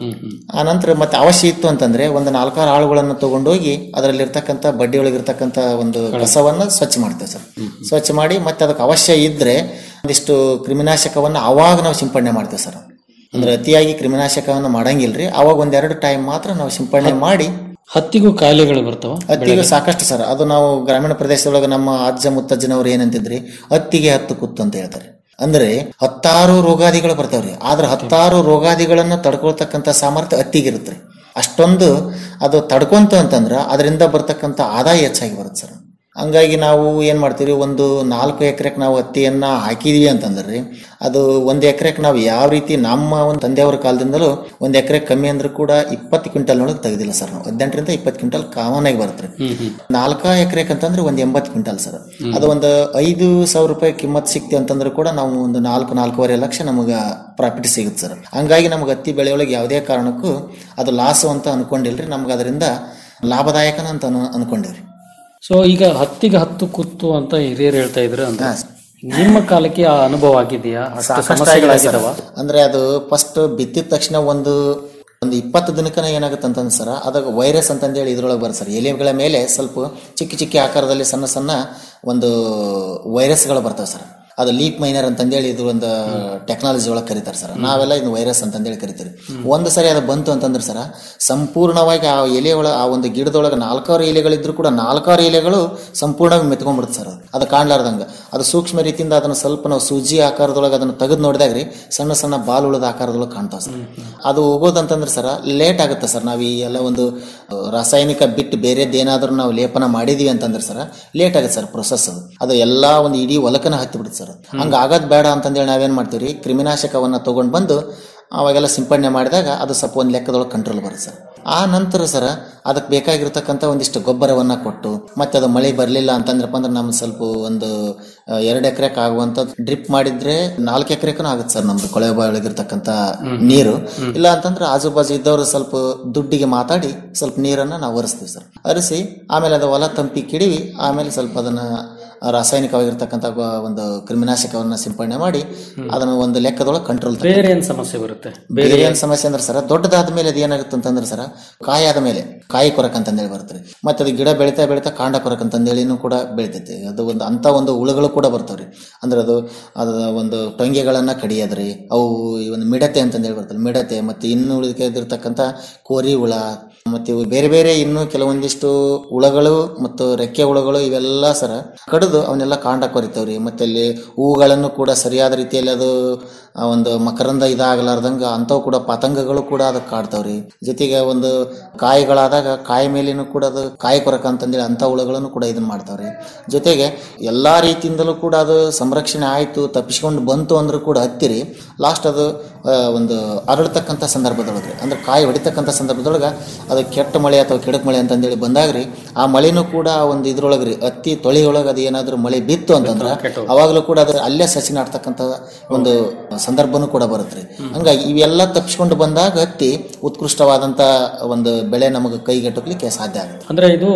ಆ ನಂತರ ಮತ್ತೆ ಅವಶ್ಯ ಇತ್ತು ಅಂತಂದ್ರೆ ಒಂದು ನಾಲ್ಕಾರು ಆಳುಗಳನ್ನ ತಗೊಂಡೋಗಿ ಅದರಲ್ಲಿ ಇರ್ತಕ್ಕಂಥ ಬಡ್ಡಿ ಒಳಗಿರ್ತಕ್ಕಂಥ ಒಂದು ಕಸವನ್ನ ಸ್ವಚ್ಛ ಮಾಡ್ತೇವೆ ಸರ್ ಸ್ವಚ್ಛ ಮಾಡಿ ಮತ್ತೆ ಅದಕ್ಕೆ ಅವಶ್ಯ ಇದ್ರೆ ಒಂದಿಷ್ಟು ಕ್ರಿಮಿನಾಶಕವನ್ನ ಅವಾಗ ನಾವು ಸಿಂಪಡಣೆ ಮಾಡ್ತೇವೆ ಸರ್ ಅಂದ್ರೆ ಅತಿಯಾಗಿ ಕ್ರಿಮಿನಾಶಕವನ್ನ ಮಾಡಂಗಿಲ್ರಿ ಅವಾಗ ಒಂದೆರಡು ಟೈಮ್ ಮಾತ್ರ ನಾವು ಸಿಂಪಡಣೆ ಮಾಡಿ ಹತ್ತಿಗೂ ಕಾಯಿಲೆಗಳು ಬರ್ತಾವ ಹತ್ತಿಗೆ ಸಾಕಷ್ಟು ಸರ್ ಅದು ನಾವು ಗ್ರಾಮೀಣ ಪ್ರದೇಶದೊಳಗೆ ನಮ್ಮ ಅಜ್ಜ ಮುತ್ತಜ್ಜನವ್ರು ಏನಂತಿದ್ರಿ ಹತ್ತಿಗೆ ಹತ್ತು ಕುತ್ತು ಅಂತ ಹೇಳ್ತಾರೆ ಅಂದ್ರೆ ಹತ್ತಾರು ರೋಗಾದಿಗಳು ಬರ್ತಾವ್ರಿ ಆದ್ರೆ ಹತ್ತಾರು ರೋಗಾದಿಗಳನ್ನ ತಡ್ಕೊಳ್ತಕ್ಕಂಥ ಸಾಮರ್ಥ್ಯ ಹತ್ತಿಗಿರುತ್ತೆ ಅಷ್ಟೊಂದು ಅದು ತಡ್ಕೊಂತು ಅಂತಂದ್ರ ಅದರಿಂದ ಬರ್ತಕ್ಕಂಥ ಆದಾಯ ಹೆಚ್ಚಾಗಿ ಬರುತ್ತೆ ಸರ್ ಹಂಗಾಗಿ ನಾವು ಏನ್ ಮಾಡ್ತೀವಿ ಒಂದು ನಾಲ್ಕು ಎಕರೆಗೆ ನಾವು ಹತ್ತಿಯನ್ನ ಹಾಕಿದೀವಿ ಅಂತಂದ್ರಿ ಅದು ಒಂದು ಎಕರೆಗೆ ನಾವು ಯಾವ ರೀತಿ ನಮ್ಮ ಒಂದು ತಂದೆಯವರ ಕಾಲದಿಂದಲೂ ಒಂದು ಎಕರೆ ಕಮ್ಮಿ ಅಂದ್ರೂ ಕೂಡ ಇಪ್ಪತ್ತು ಕ್ವಿಂಟಲ್ ಒಳಗೆ ತೆಗೆದಿಲ್ಲ ಸರ್ ನಾವು ಹದಿನೆಂಟರಿಂದ ಇಪ್ಪತ್ತು ಕ್ವಿಂಟಲ್ ಕಾಮನ್ ಆಗಿ ಬರುತ್ತೆ ನಾಲ್ಕ ಎಕರೆಗೆ ಅಂತಂದ್ರೆ ಒಂದು ಎಂಬತ್ತು ಕ್ವಿಂಟಲ್ ಸರ್ ಅದು ಒಂದು ಐದು ಸಾವಿರ ರೂಪಾಯಿ ಕಿಮ್ಮತ್ ಸಿಕ್ತಿ ಅಂತಂದ್ರೆ ಕೂಡ ನಾವು ಒಂದು ನಾಲ್ಕು ನಾಲ್ಕೂವರೆ ಲಕ್ಷ ನಮಗೆ ಪ್ರಾಫಿಟ್ ಸಿಗುತ್ತೆ ಸರ್ ಹಂಗಾಗಿ ನಮ್ಗೆ ಹತ್ತಿ ಬೆಳೆಯೊಳಗೆ ಯಾವುದೇ ಕಾರಣಕ್ಕೂ ಅದು ಲಾಸು ಅಂತ ಅನ್ಕೊಂಡಿಲ್ರಿ ನಮ್ಗೆ ಅದರಿಂದ ಲಾಭದಾಯಕನ ಅಂತ ಅನು ಅನ್ಕೊಂಡಿವ್ರಿ ಸೊ ಈಗ ಹತ್ತಿಗೆ ಹತ್ತು ಕುತ್ತು ಅಂತ ಹಿರಿಯರು ಹೇಳ್ತಾ ಇದ್ರು ಅಂದ್ರೆ ನಿಮ್ಮ ಕಾಲಕ್ಕೆ ಆ ಅನುಭವ ಆಗಿದೆಯಾ ಅಷ್ಟು ಸಾಕಷ್ಟು ಆಗಿದೆ ಸರ್. ಸಮಸ್ಯೆಗಳಾಗಿದಾವ ಅಂದ್ರೆ ಅದು ಫಸ್ಟ್ ಬಿತ್ತಿದ ತಕ್ಷಣ ಒಂದು ಒಂದು ಇಪ್ಪತ್ತು ದಿನಕ್ಕನ ಏನಾಗುತ್ತೆ ಅಂತಂದ್ರೆ ಸರ್ ಅದಾಗ ವೈರಸ್ ಅಂತಂದೇಳಿ ಇದ್ರೊಳಗೆ ಬರುತ್ತೆ ಸರ್ ಎಲೆಗಳ ಮೇಲೆ ಸ್ವಲ್ಪ ಚಿಕ್ಕ ಚಿಕ್ಕ ಆಕಾರದಲ್ಲಿ ಸಣ್ಣ ಸಣ್ಣ ಒಂದು ವೈರಸ್ಗಳು ಬರ್ತವೆ ಸರ್ ಅದು ಲೀಪ್ ಮೈನರ್ ಅಂತಂದೇಳಿ ಇದು ಒಂದು ಟೆಕ್ನಾಲಜಿ ಒಳಗೆ ಕರೀತಾರೆ ಸರ್ ನಾವೆಲ್ಲ ಇದು ವೈರಸ್ ಅಂತಂದೇಳಿ ಕರಿತೀವಿ ಒಂದು ಸರಿ ಅದು ಬಂತು ಅಂತಂದ್ರೆ ಸರ್ ಸಂಪೂರ್ಣವಾಗಿ ಆ ಎಲೆ ಒಳ ಆ ಒಂದು ಗಿಡದೊಳಗೆ ನಾಲ್ಕಾರು ಎಲೆಗಳಿದ್ರು ಕೂಡ ನಾಲ್ಕಾರು ಎಲೆಗಳು ಸಂಪೂರ್ಣವಾಗಿ ಮೆತ್ಕೊಂಡ್ಬಿಡುತ್ತೆ ಸರ್ ಅದು. ಅದು ಕಾಣ್ಲಾರ್ದಂಗ ಅದು ಸೂಕ್ಷ್ಮ ರೀತಿಯಿಂದ ಅದನ್ನ ಸ್ವಲ್ಪ ನಾವು ಸೂಜಿ ಆಕಾರದೊಳಗೆ ಅದನ್ನ ತೆಗೆದು ನೋಡಿದಾಗ ರೀ ಸಣ್ಣ ಸಣ್ಣ ಬಾಲ್ ಉಳದ ಆಕಾರದೊಳಗೆ ಕಾಣ್ತಾವ ಸರ್ ಅದು ಹೋಗೋದಂತಂದ್ರೆ ಸರ್ ಲೇಟ್ ಆಗುತ್ತೆ ಸರ್ ನಾವು ಈ ಎಲ್ಲ ಒಂದು ಆ, ರಾಸಾಯನಿಕ ಬಿಟ್ಟು ಬೇರೆದ್ದು ಏನಾದರೂ ನಾವು ಲೇಪನ ಮಾಡಿದೀವಿ ಅಂತಂದ್ರೆ ಸರ್ ಲೇಟ್ ಆಗುತ್ತೆ ಸರ್ ಪ್ರೊಸೆಸ್ ಅದು ಅದು ಎಲ್ಲಾ ಒಂದು ಇಡೀ ಹೊಲಕನ ಹತ್ತಿ ಬಿಡುತ್ತೆ ಸರ್ ಹಂಗ ಆಗೋದ್ ಬೇಡ ಅಂತಂದೇಳಿ ನಾವೇನ್ ಮಾಡ್ತೀವಿ ಕ್ರಿಮಿನಾಶಕವನ್ನ ತಗೊಂಡ್ ಬಂದು ಅವಾಗೆಲ್ಲ ಸಿಂಪಡಣೆ ಮಾಡಿದಾಗ ಅದು ಸ್ವಲ್ಪ ಒಂದು ಲೆಕ್ಕದೊಳಗೆ ಕಂಟ್ರೋಲ್ ಬರುತ್ತೆ ಸರ್ ಆ ನಂತರ ಸರ ಅದಕ್ಕೆ ಬೇಕಾಗಿರ್ತಕ್ಕಂಥ ಒಂದಿಷ್ಟು ಗೊಬ್ಬರವನ್ನು ಕೊಟ್ಟು ಮತ್ತೆ ಅದು ಮಳೆ ಬರಲಿಲ್ಲ ಅಂತಂದ್ರಪ್ಪ ಅಂದ್ರೆ ನಮ್ಗೆ ಸ್ವಲ್ಪ ಒಂದು ಆ, ಎರಡು ಎಕರೆಗೆ ಆಗುವಂಥ ಡ್ರಿಪ್ ಮಾಡಿದ್ರೆ ನಾಲ್ಕು ಎಕರೆಗೂ ಆಗುತ್ತೆ ಸರ್ ನಮ್ದು ಕೊಳೆ ಒಳಗಿರ್ತಕ್ಕಂಥ ನೀರು ಇಲ್ಲ ಅಂತಂದ್ರೆ ಆಜು ಬಾಜು ಇದ್ದವರು ಸ್ವಲ್ಪ ದುಡ್ಡಿಗೆ ಮಾತಾಡಿ ಸ್ವಲ್ಪ ನೀರನ್ನು ನಾವು ಒರೆಸ್ತೀವಿ ಸರ್ ಅರಿಸಿ ಆಮೇಲೆ ಅದು ಹೊಲ ತಂಪಿ ಕಿಡಿವಿ ಆಮೇಲೆ ಸ್ವಲ್ಪ ಅದನ್ನ ರಾಸಾಯನಿಕವಾಗಿರ್ತಕ್ಕಂಥ ಗೊ- ಒಂದು ಕ್ರಿಮಿನಾಶಕವನ್ನು ಸಿಂಪಡಣೆ ಮಾಡಿ ಅದನ್ನು ಒಂದು ಲೆಕ್ಕದೊಳಗೆ ಕಂಟ್ರೋಲ್ ಬೇರೆ ಏನ್ ಸಮಸ್ಯೆ ಬರುತ್ತೆ ಬೇರೆ ಏನ್ ಸಮಸ್ಯೆ ಅಂದ್ರೆ ಸರ ದೊಡ್ಡದಾದ ಮೇಲೆ ಅದು ಏನಾಗುತ್ತೆ ಅಂತಂದ್ರೆ ಸರ ಕಾಯಿ ಆದ ಮೇಲೆ ಕಾಯಿ ಕೊರಕ ಅಂತಂದೇಳಿ ಬರುತ್ತೆ ಮತ್ತೆ ಅದು ಗಿಡ ಬೆಳಿತಾ ಬೆಳಿತಾ ಕಾಂಡ ಕೊರಕ ಅಂತಂದೇಳಿನೂ ಕೂಡ ಬೆಳಿತೈತಿ ಅದು ಒಂದು ಅಂತ ಒಂದು ಹುಳುಗಳು ಕೂಡ ಬರ್ತಾವ್ರಿ ಅಂದ್ರೆ ಅದು ಅದು ಒಂದು ಟೊಂಗೆಗಳನ್ನ ಕಡಿಯೋದ್ರಿ ಅವು ಈ ಒಂದು ಮಿಡತೆ ಅಂತಂದೇಳಿ ಬರ್ತದೆ ಮಿಡತೆ ಮತ್ತೆ ಇನ್ನು ಉಳಿದಿರ್ತಕ್ಕಂಥ ಕೋರಿ ಹುಳ ಮತ್ತೆ ಇವು ಬೇರೆ ಬೇರೆ ಇನ್ನು ಕೆಲವೊಂದಿಷ್ಟು ಹುಳಗಳು ಮತ್ತು ರೆಕ್ಕೆ ಹುಳಗಳು ಇವೆಲ್ಲ ಸರ ಕಡಿದು ಅವನ್ನೆಲ್ಲ ಕಾಂಡ ಕೊರಿತಾವ್ರಿ ಮತ್ತೆ ಅಲ್ಲಿ ಹೂಗಳನ್ನು ಕೂಡ ಸರಿಯಾದ ರೀತಿಯಲ್ಲಿ ಅದು ಆ ಒಂದು ಮಕರಂದ ಇದಾಗಲಾರ್ದಂಗ ಅಂಥವು ಕೂಡ ಪತಂಗಗಳು ಕೂಡ ಅದಕ್ಕೆ ಕಾಡ್ತಾವ್ರಿ ಜೊತೆಗೆ ಒಂದು ಕಾಯಿಗಳಾದಾಗ ಕಾಯಿ ಮೇಲೇನು ಕೂಡ ಅದು ಕಾಯಿ ಕೊರಕ ಅಂತಂದೇಳಿ ಅಂಥ ಹುಳುಗಳನ್ನು ಕೂಡ ಇದನ್ನ ಮಾಡ್ತಾವ್ರಿ ಜೊತೆಗೆ ಎಲ್ಲಾ ರೀತಿಯಿಂದಲೂ ಕೂಡ ಅದು ಸಂರಕ್ಷಣೆ ಆಯ್ತು ತಪ್ಪಿಸ್ಕೊಂಡು ಬಂತು ಅಂದ್ರೂ ಕೂಡ ಹತ್ತಿರಿ ಲಾಸ್ಟ್ ಅದು ಆ, ಒಂದು ಅರಳತಕ್ಕಂಥ ಸಂದರ್ಭದೊಳಗೆ ಅಂದ್ರೆ ಕಾಯಿ ಹೊಡಿತಕ್ಕಂಥ ಸಂದರ್ಭದೊಳಗೆ ಅದು ಕೆಟ್ಟ ಮಳೆ ಅಥವಾ ಕೆಡಕ್ ಮಳೆ ಅಂತಂದೇಳಿ ಬಂದಾಗ್ರಿ ಆ ಮಳೆನೂ ಕೂಡ ಒಂದು ಇದ್ರೊಳಗ್ರಿ ಹತ್ತಿ ತೊಳೆಯೊಳಗೆ ಅದು ಏನಾದ್ರೂ ಮಳೆ ಬಿತ್ತು ಅಂತಂದ್ರೆ ಅವಾಗಲೂ ಕೂಡ ಅದು ಅಲ್ಲೇ ಸಸಿ ನಾಡ್ತಕ್ಕಂಥ ಒಂದು ಸಂದರ್ಭನೂ ಕೂಡ ಬರುತ್ತೆ ಹಂಗಾಗಿ ಇವೆಲ್ಲ ತಪ್ಪಿಸ್ಕೊಂಡು ಬಂದಾಗ ಹತ್ತಿ ಉತ್ಕೃಷ್ಟವಾದಂಥ ಒಂದು ಬೆಳೆ ನಮಗೆ ಕೈಗೆಟುಕಲಿಕ್ಕೆ ಸಾಧ್ಯ ಆಗುತ್ತೆ ಅಂದ್ರೆ ಇದು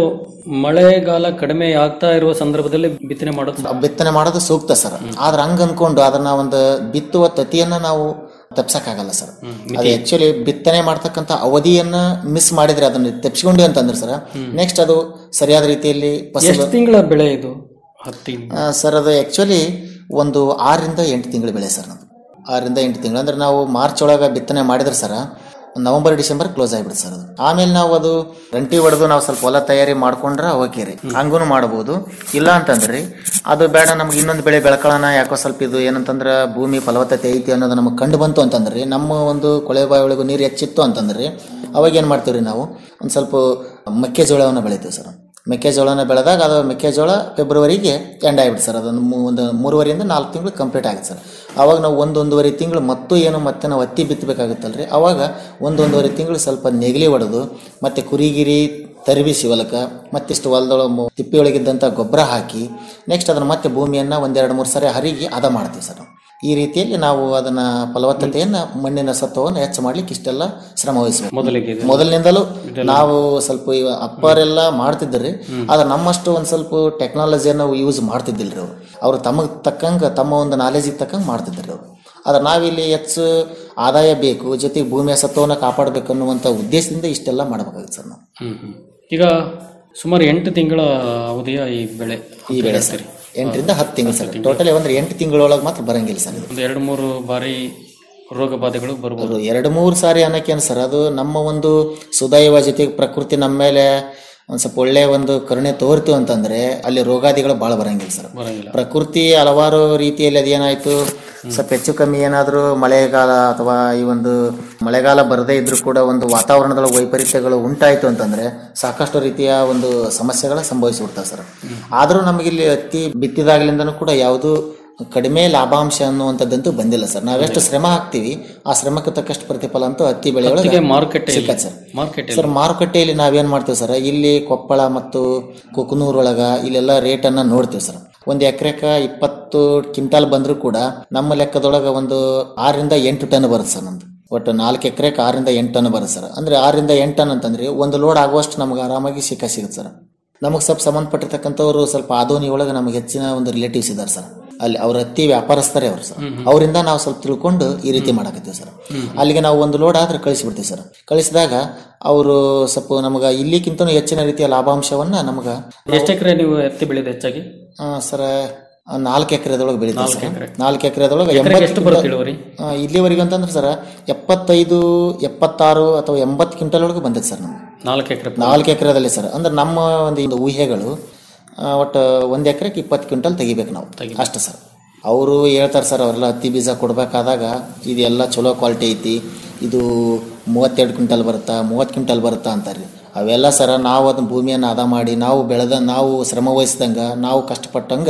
ಮಳೆಗಾಲ ಕಡಿಮೆ ಆಗ್ತಾ ಇರುವ ಸಂದರ್ಭದಲ್ಲಿ ಬಿತ್ತನೆ ಮಾಡೋದು ಬಿತ್ತನೆ ಮಾಡೋದು ಸೂಕ್ತ ಸರ್ ಆದ್ರೆ ಹಂಗ ಅನ್ಕೊಂಡು ಅದನ್ನ ಒಂದು ಬಿತ್ತುವ ತತಿಯನ್ನ ನಾವು ತಪ್ಸಕ್ಕಾಗಲ್ಲ ಸರ್ ಅದು ಆಕ್ಚುಲಿ ಬಿತ್ತನೆ ಮಾಡ್ತಕ್ಕಂಥ ಅವಧಿಯನ್ನ ಮಿಸ್ ಮಾಡಿದ್ರೆ ಅದನ್ನ ತಪ್ಪಿಸ್ಕೊಂಡಿ ಅಂತಂದ್ರೆ ಸರ್ ನೆಕ್ಸ್ಟ್ ಅದು ಸರಿಯಾದ ರೀತಿಯಲ್ಲಿ ಎಷ್ಟು ಫಸಲು ತಿಂಗಳ ಬೆಳೆ ಇದು ಹತ್ತಿ ಆ, ಸರ್ ಅದು ಆಕ್ಚುಲಿ ಒಂದು ಆರರಿಂದ ಎಂಟು ತಿಂಗಳು ಬೆಳೆ ಸರ್ ನಮ್ದು ಆರರಿಂದ ಎಂಟು ತಿಂಗಳು ಅಂದ್ರೆ ನಾವು ಮಾರ್ಚ್ ಒಳಗೆ ಬಿತ್ತನೆ ಮಾಡಿದ್ರೆ ಸರ್ ನವೆಂಬರ್ ಡಿಸೆಂಬರ್ ಕ್ಲೋಸ್ ಆಗಿಬಿಡುತ್ತೆ ಸರ್ ಅದು ಆಮೇಲೆ ನಾವು ಅದು ರಂಟಿ ಹೊಡೆದು ನಾವು ಸ್ವಲ್ಪ ಹೊಲ ತಯಾರಿ ಮಾಡ್ಕೊಂಡ್ರೆ ಓಕೆ ರೀ ಹಂಗೂ ಮಾಡ್ಬೋದು ಇಲ್ಲ ಅಂತಂದ್ರಿ ಅದು ಬೇಡ ನಮ್ಗೆ ಇನ್ನೊಂದು ಬೆಳೆ ಬೆಳ್ಕೊಳ್ಳೋಣ ಯಾಕೋ ಸ್ವಲ್ಪ ಇದು ಏನಂತಂದ್ರೆ ಭೂಮಿ ಫಲವತ್ತತೆ ಐತಿ ಅನ್ನೋದು ನಮಗೆ ಕಂಡು ಬಂತು ಅಂತಂದ್ರಿ ನಮ್ಮ ಒಂದು ಕೊಳೆ ಬಾವಿ ಒಳಗೂ ನೀರು ಹೆಚ್ಚಿತ್ತು ಅಂತಂದ್ರಿ ಅವಾಗ ಏನು ಮಾಡ್ತೀವಿ ರೀ ನಾವು ಒಂದು ಸ್ವಲ್ಪ ಮೆಕ್ಕೆಜೋಳವನ್ನು ಬೆಳಿತೀವಿ ಸರ್ ಮೆಕ್ಕೆಜೋಳನ ಬೆಳೆದಾಗ ಅದು ಮೆಕ್ಕೆಜೋಳ ಫೆಬ್ರವರಿಗೆ ಎಂಡ್ ಆಗಿಬಿಡುತ್ತೆ ಸರ್ ಅದೊಂದು ಮೂ- ಒಂದು ಮೂರುವರೆಯಿಂದ ನಾಲ್ಕು ತಿಂಗಳು ಕಂಪ್ಲೀಟ್ ಆಗುತ್ತೆ ಸರ್ ಅವಾಗ ನಾವು ಒಂದು ಒಂದೂವರೆ ತಿಂಗಳು ಮತ್ತು ಏನು ಮತ್ತೆ ನಾವು ಹತ್ತಿ ಬಿತ್ತಬೇಕಾಗುತ್ತಲ್ರಿ ಅವಾಗ ಒಂದು ಒಂದೂವರೆ ತಿಂಗಳು ಸ್ವಲ್ಪ ನೆಗಲಿ ಹೊಡೆದು ಮತ್ತೆ ಕುರಿಗಿರಿ ತರಿಬಿಸಿ ಹೊಲಕ್ಕ ಮತ್ತಿಷ್ಟು ಹೊಲದೊಳಗೆ ತಿಪ್ಪಿಯೊಳಗಿದ್ದಂಥ ಗೊಬ್ಬರ ಹಾಕಿ ನೆಕ್ಸ್ಟ್ ಅದನ್ನು ಮತ್ತೆ ಭೂಮಿಯನ್ನು ಒಂದೆರಡು ಮೂರು ಸರಿ ಹರಿಗಿ ಹದ ಮಾಡ್ತೀವಿ ಸರ್ ನಾವು. ಈ ರೀತಿಯಲ್ಲಿ ನಾವು ಅದನ್ನ ಫಲವತ್ತತೆಯನ್ನು ಮಣ್ಣಿನ ಸತ್ವವನ್ನು ಹೆಚ್ಚು ಮಾಡ್ಲಿಕ್ಕೆ ಇಷ್ಟೆಲ್ಲ ಶ್ರಮ ವಹಿಸಬೇಕು ಮೊದಲಿಗೆ ಇದು- ಮೊದಲಿನಿಂದಲೂ ನಾವು ಸ್ವಲ್ಪ ಇವ ಅಪ್ಪರೆಲ್ಲ ಮಾಡ್ತಿದ್ರಿ ಆದ್ರೆ ನಮ್ಮಷ್ಟು ಒಂದು ಸ್ವಲ್ಪ ಟೆಕ್ನಾಲಜಿಯನ್ನು ಯೂಸ್ ಮಾಡ್ತಿದ್ದಿಲ್ರಿ ಅವರು ಅವ್ರು ತಮಗೆ ತಕ್ಕಂಗೆ ತಮ್ಮ ಒಂದು ನಾಲೆಜಿಗೆ ತಕ್ಕಂಗೆ ಮಾಡ್ತಿದ್ರಿ ಅವರು ಆದ್ರೆ ನಾವಿಲ್ಲಿ ಹೆಚ್ಚು ಆದಾಯ ಬೇಕು ಜೊತೆಗೆ ಭೂಮಿಯ ಸತ್ವವನ್ನು ಕಾಪಾಡಬೇಕು ಅನ್ನುವಂಥ ಉದ್ದೇಶದಿಂದ ಇಷ್ಟೆಲ್ಲ ಮಾಡಬೇಕಾಗುತ್ತೆ ಸರ್ ನಾವು ಹ್ಮ್ ಹ್ಮ್. ಈಗ ಸುಮಾರು ಎಂಟು ತಿಂಗಳ ಅವಧಿಯ ಈ ಬೆಳೆ ಈ ಬೆಳೆ ಸರ್ ಎಂಟರಿಂದ ಹತ್ತು ತಿಂಗಳು ಸರ್ ಟೋಟಲಿ ಅಂದ್ರೆ ಎಂಟು ತಿಂಗಳೊಳಗೆ ಮಾತ್ರ ಬರಂಗಿಲ್ಲ ಸರ್ ಇದು ಒಂದು ಎರಡು ಮೂರು ಬಾರಿ ರೋಗ ಬಾಧೆಗಳು ಬರ್ಬೋದು ಅದು ಎರಡು ಮೂರು ಸಾರಿ ಅನ್ನೋಕ್ಕೇನು ಸರ್ ಅದು ನಮ್ಮ ಒಂದು ಸುದೈವ ಜೊತೆಗೆ ಪ್ರಕೃತಿ ನಮ್ಮ ಮೇಲೆ ಒಂದು ಸ್ವಲ್ಪ ಒಳ್ಳೆಯ ಒಂದು ಕರುಣೆ ತೋರ್ತು ಅಂತಂದ್ರೆ ಅಲ್ಲಿ ರೋಗಾದಿಗಳು ಭಾಳ ಬರಂಗಿಲ್ಲ ಸರ್ ಬರಂಗಿಲ್ಲ ಪ್ರಕೃತಿ ಹಲವಾರು ರೀತಿಯಲ್ಲಿ ಅದೇನಾಯ್ತು ಸ್ವಲ್ಪ ಹೆಚ್ಚು ಕಮ್ಮಿ ಏನಾದರೂ ಮಳೆಗಾಲ ಅಥವಾ ಈ ಒಂದು ಮಳೆಗಾಲ ಬರದೇ ಇದ್ರೂ ಕೂಡ ಒಂದು ವಾತಾವರಣದೊಳಗೆ ವೈಪರೀತ್ಯಗಳು ಉಂಟಾಯಿತು ಅಂತಂದ್ರೆ ಸಾಕಷ್ಟು ರೀತಿಯ ಒಂದು ಸಂಬಂಧಗಳು ಸಂಭವಿಸಿಬಿಡ್ತಾವೆ ಸರ್ ಆದರೂ ನಮಗಿಲ್ಲಿ ಹತ್ತಿ ಬಿತ್ತಿದಾಗಲಿಂದನೂ ಕೂಡ ಯಾವುದು ಕಡಿಮೆ ಲಾಭಾಂಶ ಅನ್ನುವಂಥದ್ದಂತೂ ಬಂದಿಲ್ಲ ಸರ್ ನಾವೆಷ್ಟು ಶ್ರಮ ಹಾಕ್ತೀವಿ ಆ ಶ್ರಮಕ್ಕೆ ತಕ್ಕಷ್ಟು ಪ್ರತಿಫಲ ಅಂತೂ ಹತ್ತಿ ಬೆಳೆ ಒಳಗೆ ಹತ್ತಿಗೆ ಮಾರುಕಟ್ಟೆ ಸಿಕ್ಕತ್ತೆ ಸರ್ ಮಾರ್ಕೆಟ್ ಸರ್ ಮಾರುಕಟ್ಟೆಯಲ್ಲಿ ನಾವೇನ್ ಮಾಡ್ತೀವಿ ಸರ್ ಇಲ್ಲಿ ಕೊಪ್ಪಳ ಮತ್ತು ಕುಕನೂರೊಳಗ ಇಲ್ಲೆಲ್ಲ ರೇಟನ್ನು ನೋಡ್ತೀವಿ ಸರ್ ಒಂದು ಎಕರೆಕ ಇಪ್ಪತ್ತು ಕ್ವಿಂಟಾಲ್ ಬಂದರೂ ಕೂಡ ನಮ್ಮ ಲೆಕ್ಕದೊಳಗೆ ಒಂದು ಆರರಿಂದ ಎಂಟು ಟನ್ ಬರುತ್ತೆ ಸರ್ ನಮ್ದು ಒಟ್ಟು ನಾಲ್ಕು ಎಕರೆಗೆ ಆರರಿಂದ ಎಂಟು ಟನ್ ಬರುತ್ತೆ ಸರ್ ಅಂದ್ರೆ ಆರರಿಂದ ಎಂಟು ಟನ್ ಅಂತಂದ್ರೆ ಒಂದು ಲೋಡ್ ಆಗುವಷ್ಟು ನಮ್ಗೆ ಆರಾಮಾಗಿ ಸಿಕ್ಕ ಸಿಗುತ್ತೆ ಸರ್ ನಮಗೆ ಸ್ವಲ್ಪ ಸಂಬಂಧಪಟ್ಟಿರ್ತಕ್ಕಂಥವ್ರು ಸ್ವಲ್ಪ ಆದೋನಿ ಒಳಗೆ ನಮಗೆ ಹೆಚ್ಚಿನ ಒಂದು ರಿಲೇಟಿವ್ಸ್ ಇದ್ದಾರೆ ಸರ್ ಅಲ್ಲಿ ಅವ್ರ ಹತ್ತಿ ವ್ಯಾಪಾರಸ್ಥರೇ ಅವರು ಸರ್ ಅವರಿಂದ ನಾವು ಸ್ವಲ್ಪ ತಿಳ್ಕೊಂಡು ಈ ರೀತಿ ಮಾಡಕತ್ತೀವಿ ಸರ್ ಅಲ್ಲಿಗೆ ನಾವು ಒಂದು ಲೋಡ್ ಆದ್ರೆ ಕಳಿಸ್ಬಿಡ್ತೀವಿ ಸರ್ ಕಳಿಸಿದಾಗ ಅವರು ಸ್ವಲ್ಪ ನಮಗೆ ಇಲ್ಲಿಕ್ಕಿಂತ ಹೆಚ್ಚಿನ ರೀತಿಯ ಲಾಭಾಂಶವನ್ನ ನಮಗೆ ಎಷ್ಟು ಎಕರೆ ನೀವು ಹತ್ತಿ ಬೆಳೆದ ಹೆಚ್ಚಾಗಿ ಸರ್ ನಾಲ್ಕು ಎಕರೆದೊಳಗೆ ಬೆಳಿತೀವಿ ನಾಲ್ಕು ಸರ್ ಎಕರೆ. ನಾಲ್ಕು ಎಕರೆದೊಳಗೆ ಎಕರೆಗೆ ಎಂಬತ್ತು ಎಷ್ಟು ಬರುತ್ತೆ ಕ್ವಿಂಟಲ್- ಇಳುವರಿ? ಆ, ಇಲ್ಲಿವರೆಗೆ ಅಂತಂದ್ರೆ ಸರ್ ಎಪ್ಪತ್ತೈದು ಎಪ್ಪತ್ತಾರು ಅಥವಾ ಎಂಬತ್ತು ಕ್ವಿಂಟಲ್ ಒಳಗೆ ಬಂದೈತೆ ಸರ್ ನಮ್ಗೆ ನಾಲ್ಕು ಎಕರೆ ನಾಲ್ಕು ಎಕರೆದಲ್ಲಿ ಸರ್ ಅಂದ್ರೆ ನಮ್ಮ ಒಂದು ಇದು ಊಹೆಗಳು ಆ, ಒಟ್ಟು ಒಂದು ಎಕರೆಗೆ ಇಪ್ಪತ್ತು ಕ್ವಿಂಟಲ್ ತೆಗಿಬೇಕು ನಾವು ಅಷ್ಟೇ ಸರ್ ಅವರು ಹೇಳ್ತಾರೆ ಸರ್ ಅವರೆಲ್ಲ ಹತ್ತಿ ಬೀಜ ಕೊಡಬೇಕಾದಾಗ ಇದೆಲ್ಲ ಚಲೋ ಕ್ವಾಲಿಟಿ ಐತಿ ಇದು ಮೂವತ್ತೆರಡು ಕ್ವಿಂಟಲ್ ಬರುತ್ತಾ ಮೂವತ್ತು ಕ್ವಿಂಟಲ್ ಬರುತ್ತಾ ಅಂತಾರೆ ಅವೆಲ್ಲ ಸರ ನಾವು ಅದನ್ನ ಭೂಮಿಯನ್ನು ಹದ ಮಾಡಿ ನಾವು ಬೆಳೆದ ನಾವು ಶ್ರಮ ವಹಿಸ್ದಂಗೆ ನಾವು ಕಷ್ಟಪಟ್ಟಂಗೆ